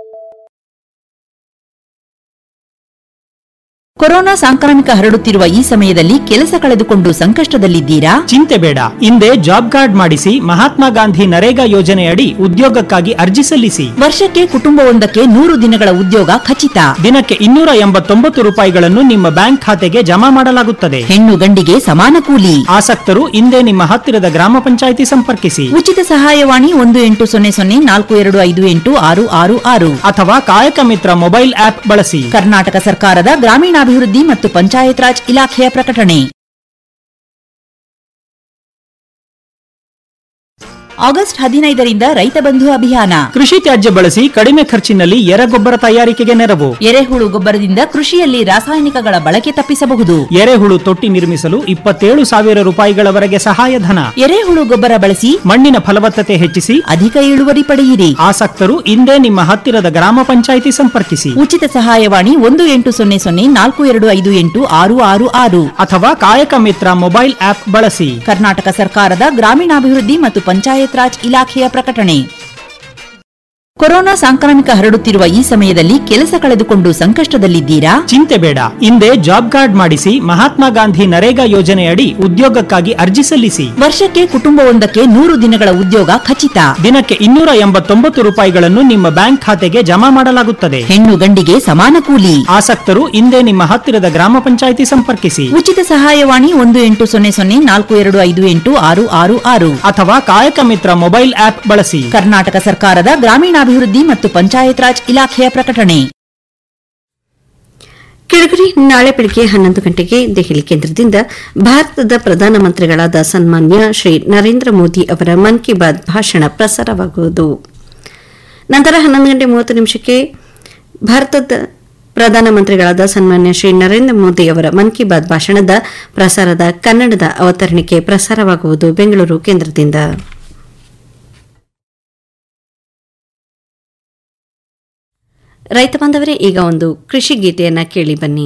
ಕೊರೋನಾ ಸಾಂಕ್ರಾಮಿಕ ಹರಡುತ್ತಿರುವ ಈ ಸಮಯದಲ್ಲಿ ಕೆಲಸ ಕಳೆದುಕೊಂಡು ಸಂಕಷ್ಟದಲ್ಲಿದ್ದೀರಾ ಚಿಂತೆ ಬೇಡ ಹಿಂದೆ ಜಾಬ್ ಕಾರ್ಡ್ ಮಾಡಿಸಿ ಮಹಾತ್ಮ ಗಾಂಧಿ ನರೇಗಾ ಯೋಜನೆಯಡಿ ಉದ್ಯೋಗಕ್ಕಾಗಿ ಅರ್ಜಿ ಸಲ್ಲಿಸಿ ವರ್ಷಕ್ಕೆ ಕುಟುಂಬವೊಂದಕ್ಕೆ ನೂರು ದಿನಗಳ ಉದ್ಯೋಗ ಖಚಿತ ದಿನಕ್ಕೆ ಇನ್ನೂರ ಎಂಬತ್ತೊಂಬತ್ತು ರೂಪಾಯಿಗಳನ್ನು ನಿಮ್ಮ ಬ್ಯಾಂಕ್ ಖಾತೆಗೆ ಜಮಾ ಮಾಡಲಾಗುತ್ತದೆ ಹೆಣ್ಣು ಗಂಡಿಗೆ ಸಮಾನ ಕೂಲಿ ಆಸಕ್ತರು ಹಿಂದೆ ನಿಮ್ಮ ಹತ್ತಿರದ ಗ್ರಾಮ ಪಂಚಾಯಿತಿ ಸಂಪರ್ಕಿಸಿ ಉಚಿತ ಸಹಾಯವಾಣಿ ಒಂದು ಎಂಟು ಸೊನ್ನೆ ಸೊನ್ನೆ ನಾಲ್ಕು ಎರಡು ಐದು ಎಂಟು ಆರು ಆರು ಆರು ಅಥವಾ ಕಾಯಕ ಮಿತ್ರ ಮೊಬೈಲ್ ಆಪ್ ಬಳಸಿ ಕರ್ನಾಟಕ ಸರ್ಕಾರದ ಗ್ರಾಮೀಣಾಭಿವೃದ್ಧಿ ಮತ್ತು ಪಂಚಾಯತ್ ರಾಜ್ ಇಲಾಖೆಯ ಪ್ರಕಟಣೆ ಆಗಸ್ಟ್ ಹದಿನೈದರಿಂದ ರೈತ ಬಂಧು ಅಭಿಯಾನ ಕೃಷಿ ತ್ಯಾಜ್ಯ ಬಳಸಿ ಕಡಿಮೆ ಖರ್ಚಿನಲ್ಲಿ ಎರೆಗೊಬ್ಬರ ತಯಾರಿಕೆಗೆ ನೆರವು ಎರೆಹುಳು ಗೊಬ್ಬರದಿಂದ ಕೃಷಿಯಲ್ಲಿ ರಾಸಾಯನಿಕಗಳ ಬಳಕೆ ತಪ್ಪಿಸಬಹುದು ಎರೆಹುಳು ತೊಟ್ಟಿ ನಿರ್ಮಿಸಲು ಇಪ್ಪತ್ತೇಳು ಸಾವಿರ ರೂಪಾಯಿಗಳವರೆಗೆ ಸಹಾಯಧನ ಎರೆಹುಳು ಗೊಬ್ಬರ ಬಳಸಿ ಮಣ್ಣಿನ ಫಲವತ್ತತೆ ಹೆಚ್ಚಿಸಿ ಅಧಿಕ ಇಳುವರಿ ಪಡೆಯಿರಿ ಆಸಕ್ತರು ಇಂದೇ ನಿಮ್ಮ ಹತ್ತಿರದ ಗ್ರಾಮ ಪಂಚಾಯಿತಿ ಸಂಪರ್ಕಿಸಿ ಉಚಿತ ಸಹಾಯವಾಣಿ ಒಂದು ಎಂಟು ಸೊನ್ನೆ ಸೊನ್ನೆ ನಾಲ್ಕು ಎರಡು ಐದು ಎಂಟು ಆರು ಆರು ಆರು ಅಥವಾ ಕಾಯಕ ಮಿತ್ರ ಮೊಬೈಲ್ ಆಪ್ ಬಳಸಿ ಕರ್ನಾಟಕ ಸರ್ಕಾರದ ಗ್ರಾಮೀಣಾಭಿವೃದ್ಧಿ ಮತ್ತು ಪಂಚಾಯತ್ ರಾಜ್ ಇಲಾಖೆಯ ಪ್ರಕಟಣೆ ಕೊರೋನಾ ಸಾಂಕ್ರಾಮಿಕ ಹರಡುತ್ತಿರುವ ಈ ಸಮಯದಲ್ಲಿ ಕೆಲಸ ಕಳೆದುಕೊಂಡು ಸಂಕಷ್ಟದಲ್ಲಿದ್ದೀರಾ ಚಿಂತೆ ಬೇಡ ಹಿಂದೆ ಜಾಬ್ ಕಾರ್ಡ್ ಮಾಡಿಸಿ ಮಹಾತ್ಮ ಗಾಂಧಿ ನರೇಗಾ ಯೋಜನೆಯಡಿ ಉದ್ಯೋಗಕ್ಕಾಗಿ ಅರ್ಜಿ ಸಲ್ಲಿಸಿ ವರ್ಷಕ್ಕೆ ಕುಟುಂಬವೊಂದಕ್ಕೆ ನೂರು ದಿನಗಳ ಉದ್ಯೋಗ ಖಚಿತ ದಿನಕ್ಕೆ ಇನ್ನೂರ ಎಂಬತ್ತೊಂಬತ್ತು ರೂಪಾಯಿಗಳನ್ನು ನಿಮ್ಮ ಬ್ಯಾಂಕ್ ಖಾತೆಗೆ ಜಮಾ ಮಾಡಲಾಗುತ್ತದೆ ಹೆಣ್ಣು ಗಂಡಿಗೆ ಸಮಾನ ಕೂಲಿ ಆಸಕ್ತರು ಹಿಂದೆ ನಿಮ್ಮ ಹತ್ತಿರದ ಗ್ರಾಮ ಪಂಚಾಯಿತಿ ಸಂಪರ್ಕಿಸಿ ಉಚಿತ ಸಹಾಯವಾಣಿ ಒಂದು ಎಂಟು ಸೊನ್ನೆ ಸೊನ್ನೆ ನಾಲ್ಕು ಎರಡು ಐದು ಎಂಟು ಆರು ಆರು ಆರು ಅಥವಾ ಕಾಯಕ ಮಿತ್ರ ಮೊಬೈಲ್ ಆಪ್ ಬಳಸಿ ಕರ್ನಾಟಕ ಸರ್ಕಾರದ ಗ್ರಾಮೀಣಾಭಿವೃದ್ಧಿ ಮತ್ತು ಪಂಚಾಯತ್ ರಾಜ್ ಇಲಾಖೆಯ ಪ್ರಕಟಣೆ ಕೆಳಗರಿ ನಾಳೆ ಬೆಳಗ್ಗೆ ಹನ್ನೊಂದು ಗಂಟೆಗೆ ದೆಹಲಿ ಕೇಂದ್ರದಿಂದ ಭಾರತದ ಪ್ರಧಾನಮಂತ್ರಿಗಳಾದ ಸನ್ಮಾನ್ಯ ಶ್ರೀ ನರೇಂದ್ರ ಮೋದಿ ಅವರ ಮನ್ ಕಿ ಬಾತ್ ಭಾಷಣ ಪ್ರಸಾರವಾಗುವುದು ನಂತರ ಹನ್ನೊಂದು ಗಂಟೆ ಮೂವತ್ತು ನಿಮಿಷಕ್ಕೆ ಭಾರತದ ಪ್ರಧಾನಮಂತ್ರಿಗಳಾದ ಸನ್ಮಾನ್ಯ ಶ್ರೀ ನರೇಂದ್ರ ಮೋದಿ ಅವರ ಮನ್ ಕಿ ಬಾತ್ ಭಾಷಣದ ಪ್ರಸಾರದ ಕನ್ನಡದ ಅವತರಣಿಕೆ ಪ್ರಸಾರವಾಗುವುದು ಬೆಂಗಳೂರು ಕೇಂದ್ರದಿಂದ ರೈತ ಬಾಂಧವರೇ ಈಗ ಒಂದು ಕೃಷಿ ಗೀತೆಯನ್ನ ಕೇಳಿ ಬನ್ನಿ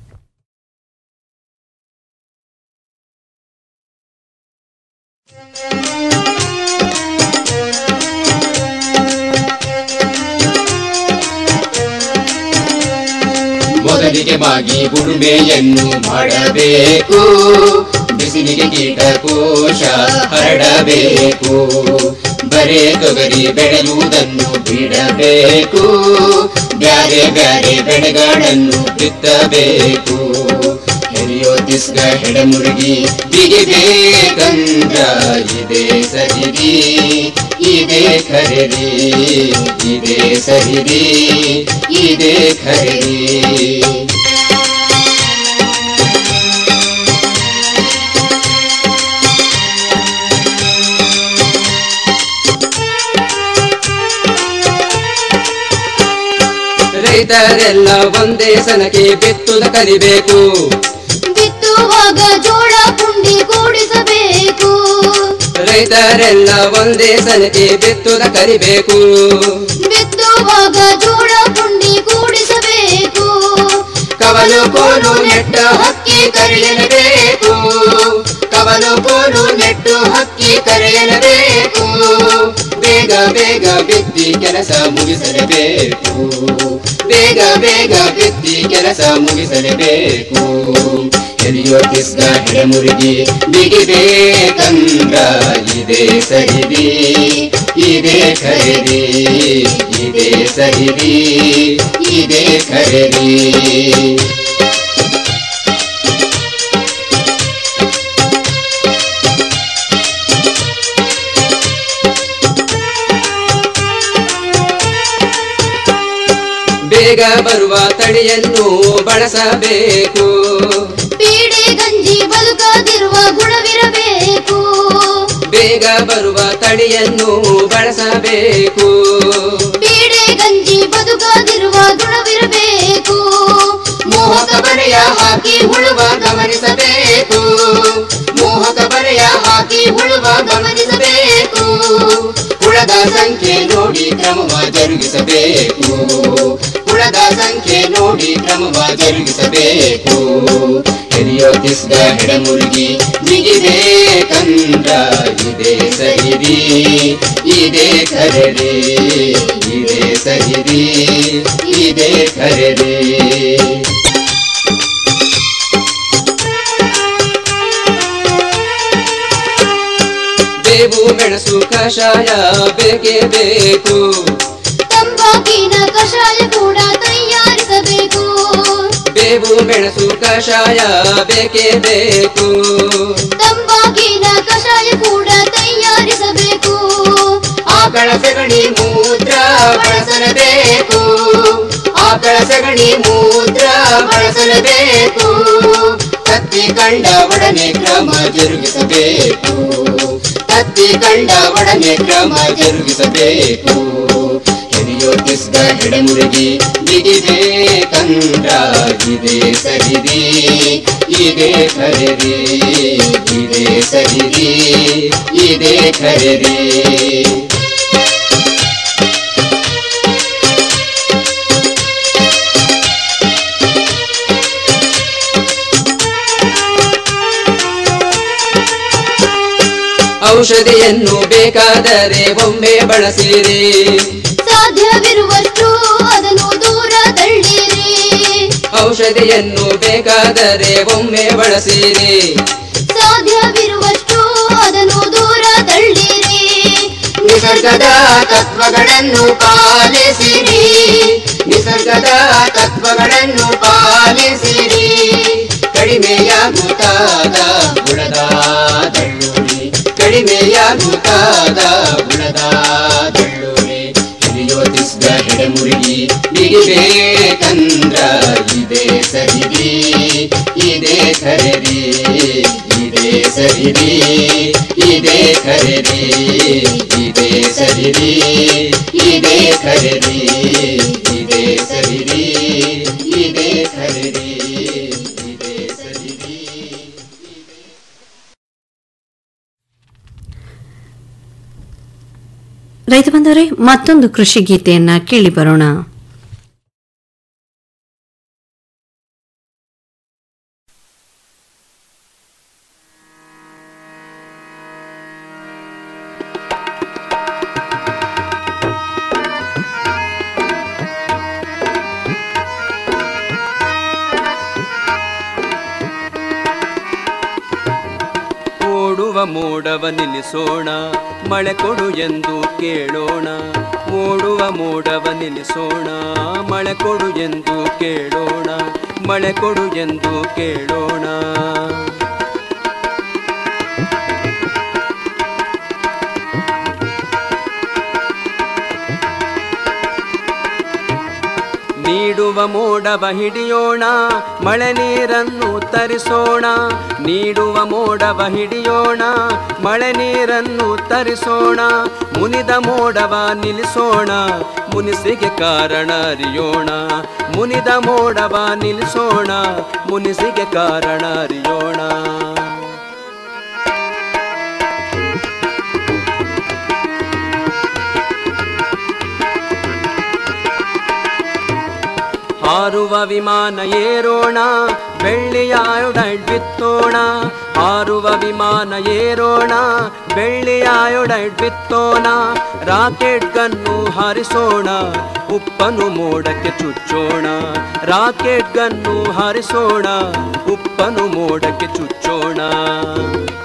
ಮೊದಲಿಗೆ ಮಾಗಿ ಉಳುಮೆಯನ್ನು ಮಾಡಬೇಕು ಬಿಸಿಲಿಗೆ ಕೀಟಕೋಶ ಹರಡಬೇಕು ಬರೇ ತೊಗರಿ ಬೆಳೆಯುವುದನ್ನು ಬಿಡಬೇಕು ಬ್ಯಾರೆ ಬ್ಯಾರೆ ಬೆಳೆಗಳನ್ನು ಬಿತ್ತಬೇಕು ಹೆರಿಯೋ ತಿಸ್ಗ ಹೆಡಮುರುಗಿ ಬಿಗಿಬೇಕಂದ್ರ ಇದೆ ಸರಿರಿ ಇದೆ ಖರೀದಿ ಇದೆ ಸರಿರಿ ಇದೆ ಖರೀದಿ ರೈತರೆಲ್ಲ ಒಂದೇ ಸನಕ್ಕೆ ಬಿತ್ತುದ ಕಲಿಬೇಕು ಬಿತ್ತುವಾಗ ಜೋಳ ಪುಂಡಿ ಕೂಡಿಸಬೇಕು ರೈತರೆಲ್ಲ ಒಂದೇ ಸನಕ್ಕೆ ಬಿತ್ತುದ ಕಲಿಬೇಕು ಬಿತ್ತುವಾಗ ಜೋಳ ಪುಂಡಿ ಕೂಡಿಸಬೇಕು ಕವಲು ಕೋಲು ನೆಟ್ಟ ಹಕ್ಕಿ ಕರೆಯಲೇಬೇಕು ಕವಲು ಕೋಲು ನೆಟ್ಟು ಹಕ್ಕಿ ಕರೆಯಲೇಬೇಕು ಬೇಗ ಬೇಗ ಬಿತ್ತಿ ಕೆಲಸ ಮುಗಿಸಲೇಬೇಕು ಬೇಗ ಬೇಗ ಬಿತ್ತಿ ಕೆಲಸ ಮುಗಿಸಲೇಬೇಕು ಎಲಿಯೋ ಕಿಸ್ಗ ಹೆಡೆಮುರುಗಿ ಬಿಗಿಬೇಕಂದ್ರ ಇದೇ ಸರಿದಿ ಇದೇ ಖರೀದಿ ಇದೇ ಸರಿದಿ ಇದೇ ಖರೀದಿ ಬೇಗ ಬರುವ ತಳಿಯನ್ನು ಬಳಸಬೇಕು ಪೀಡೆ ಗಂಜಿ ಬದುಕದಿರುವ ಗುಣವಿರಬೇಕು ಬೇಗ ಬರುವ ತಳಿಯನ್ನು ಬಳಸಬೇಕು ಪೀಡೆ ಗಂಜಿ ಬದುಕದಿರುವ ಗುಣವಿರಬೇಕು ಮೋಹಕ ಬರೆಯ ಹಾಕಿ ಉಳುವ ಗಮನಿಸಬೇಕು ಮೋಹಕ ಬರೆಯ ಹಾಕಿ ಉಳುವ ಗಮನಿಸಬೇಕು ಹುಳದ ಸಂಖ್ಯೆ ನೋಡಿ ಕ್ರಮವ ಜರುಗಿಸಬೇಕು ಹುಳದ ಸಂಖ್ಯೆ ನೋಡಿ ಕ್ರಮವ ಜರುಗಿಸಬೇಕು ಹಿರಿಯೋ ತಿಸ್ಗ ಹೆಡಮುರುಗಿ ಬಿಗಿಬೇಕಂದ್ರ ಇದೇ ಸಹಿರಿ ಇದೇ ಖರೀದಿ ಇದೇ ಸಹಿರಿ ಇದೇ ಖರೀದಿ ಬೇವು ಮೆಣಸು ಕಷಾಯ ಬೇಕೇ ಬೇಕು ತಂಬಾಕಿನ ಕಷಾಯ ಕೂಡ ತಯಾರಿಸಬೇಕು ಬೇವು ಮೆಣಸು ಕಷಾಯ ಬೇಕೇ ಬೇಕು ತಂಬಾಕಿನ ಕಷಾಯ ಕೂಡ ತಯಾರಿಸಬೇಕು ಆಕಳ ಸಗಣಿ ಮೂತ್ರ ಬಳಸಲೇಬೇಕು ಆಕಳ ಸಗಣಿ ಮೂತ್ರ ಬಳಸಲೇಬೇಕು ಕತ್ತಿ ಕಂಡ ಒಡನೆ ಕ್ರಮ ಜರುಗಿಸಬೇಕು ಕತ್ತಿ ಕಂಡ ಒಡನೆ ಕ್ರಮ ಜರುಗಿಸಬೇಕು ಹಿರಿಯೋ ಕಿಸ್ಗ ಹೆಡೆಮುರುಗಿ ಬಿಗಿಬೇಕಂದ್ರ ಇದೇ ಸರಿದಿ ಇದೇ ಖರೀದಿ ಇದೇ ಸರಿದಿ ಇದೇ ಖರೀದಿ ಔಷಧಿಯನ್ನು ಬೇಕಾದರೆ ಒಮ್ಮೆ ಬಳಸಿರಿ ಸಾಧ್ಯವಿರುವಷ್ಟು ಅದನ್ನು ದೂರ ತಳ್ಳಿರಿ ಔಷಧಿಯನ್ನು ಬೇಕಾದರೆ ಒಮ್ಮೆ ಬಳಸಿರಿ ಸಾಧ್ಯವಿರುವಷ್ಟು ಅದನ್ನು ದೂರ ತಳ್ಳಿರಿ ನಿಸರ್ಗದ ತತ್ವಗಳನ್ನು ಪಾಲಿಸಿರಿ ನಿಸರ್ಗದ ತತ್ವಗಳನ್ನು ಪಾಲಿಸಿರಿ ಕಡಿಮೆಯಾಗುತ್ತಾದ ಗುಣದ ದಳ್ಳುರಿ ಕಡಿಮೆಯಾಗುತ್ತಾದ ಗುಣದ ದಳ್ಳುರಿ ಹಿರಿಯೋ ತಿಸ್ಗ ಹೆಡೆಮುರುಗಿ ಬಿಗಿಬೇಕಂದ್ರ ಇದೇ ಸರಿದಿ ಇದೇ ಖರೀದಿ ಇದೇ ಸರಿದಿ ಇದೇ ಖರೀದಿ ಇದೇ ಸರಿದಿ ಇದೇ ಖರೀದಿ ಇದೇ ಸರಿದಿ ಇದೇ ಖರೀದಿ ಇದೇ ಸರಿದಿ ರೈತ ಬಂದವರೇ ಮತ್ತೊಂದು ಕೃಷಿ ಗೀತೆಯನ್ನ ಕೇಳಿ ಬರೋಣ ಓಡುವ ಮೋಡವ ನಿಲ್ಲಿಸೋಣ ಮಳೆ ಕೊಡು ಎಂದು ಕೇಳೋಣ ಓಡುವ ಮೋಡವ ನಿಲ್ಲಿಸೋಣ ಮಳೆ ಕೊಡು ಎಂದು ಕೇಳೋಣ ಮಳೆ ಕೊಡು ಎಂದು ಕೇಳೋಣ ನೀಡುವ ನೀಡುವ ಮೋಡವ ಹಿಡಿಯೋಣ ಮಳೆ ನೀರನ್ನು ತರಿಸೋಣ ನೀಡುವ ಮೋಡವ ಹಿಡಿಯೋಣ ಮಳೆ ನೀರನ್ನು ತರಿಸೋಣ ಮುನಿದ ಮೋಡವ ನಿಲ್ಲಿಸೋಣ ಮುನಿಸಿಗೆ ಕಾರಣ ಅರಿಯೋಣ ಮುನಿದ ಮೋಡವ ನಿಲ್ಲಿಸೋಣ ಮುನಿಸಿಗೆ ಕಾರಣ ಅರಿಯೋಣ ಹಾರುವ ವಿಮಾನ ಏರೋಣ ಬೆಳ್ಳಿಯ ಬಿತ್ತೋಣ ಹಾರುವ ವಿಮಾನ ಏರೋಣ ಬೆಳ್ಳಿಯ ಬಿತ್ತೋಣ ರಾಕೆಟ್ ಗನ್ನು ಹಾರಿಸೋಣ ಉಪ್ಪನು ಮೋಡಕ್ಕೆ ಚುಚ್ಚೋಣ ರಾಕೆಟ್ ಗನ್ನು ಹಾರಿಸೋಣ ಉಪ್ಪನು ಮೋಡಕ್ಕೆ ಚುಚ್ಚೋಣ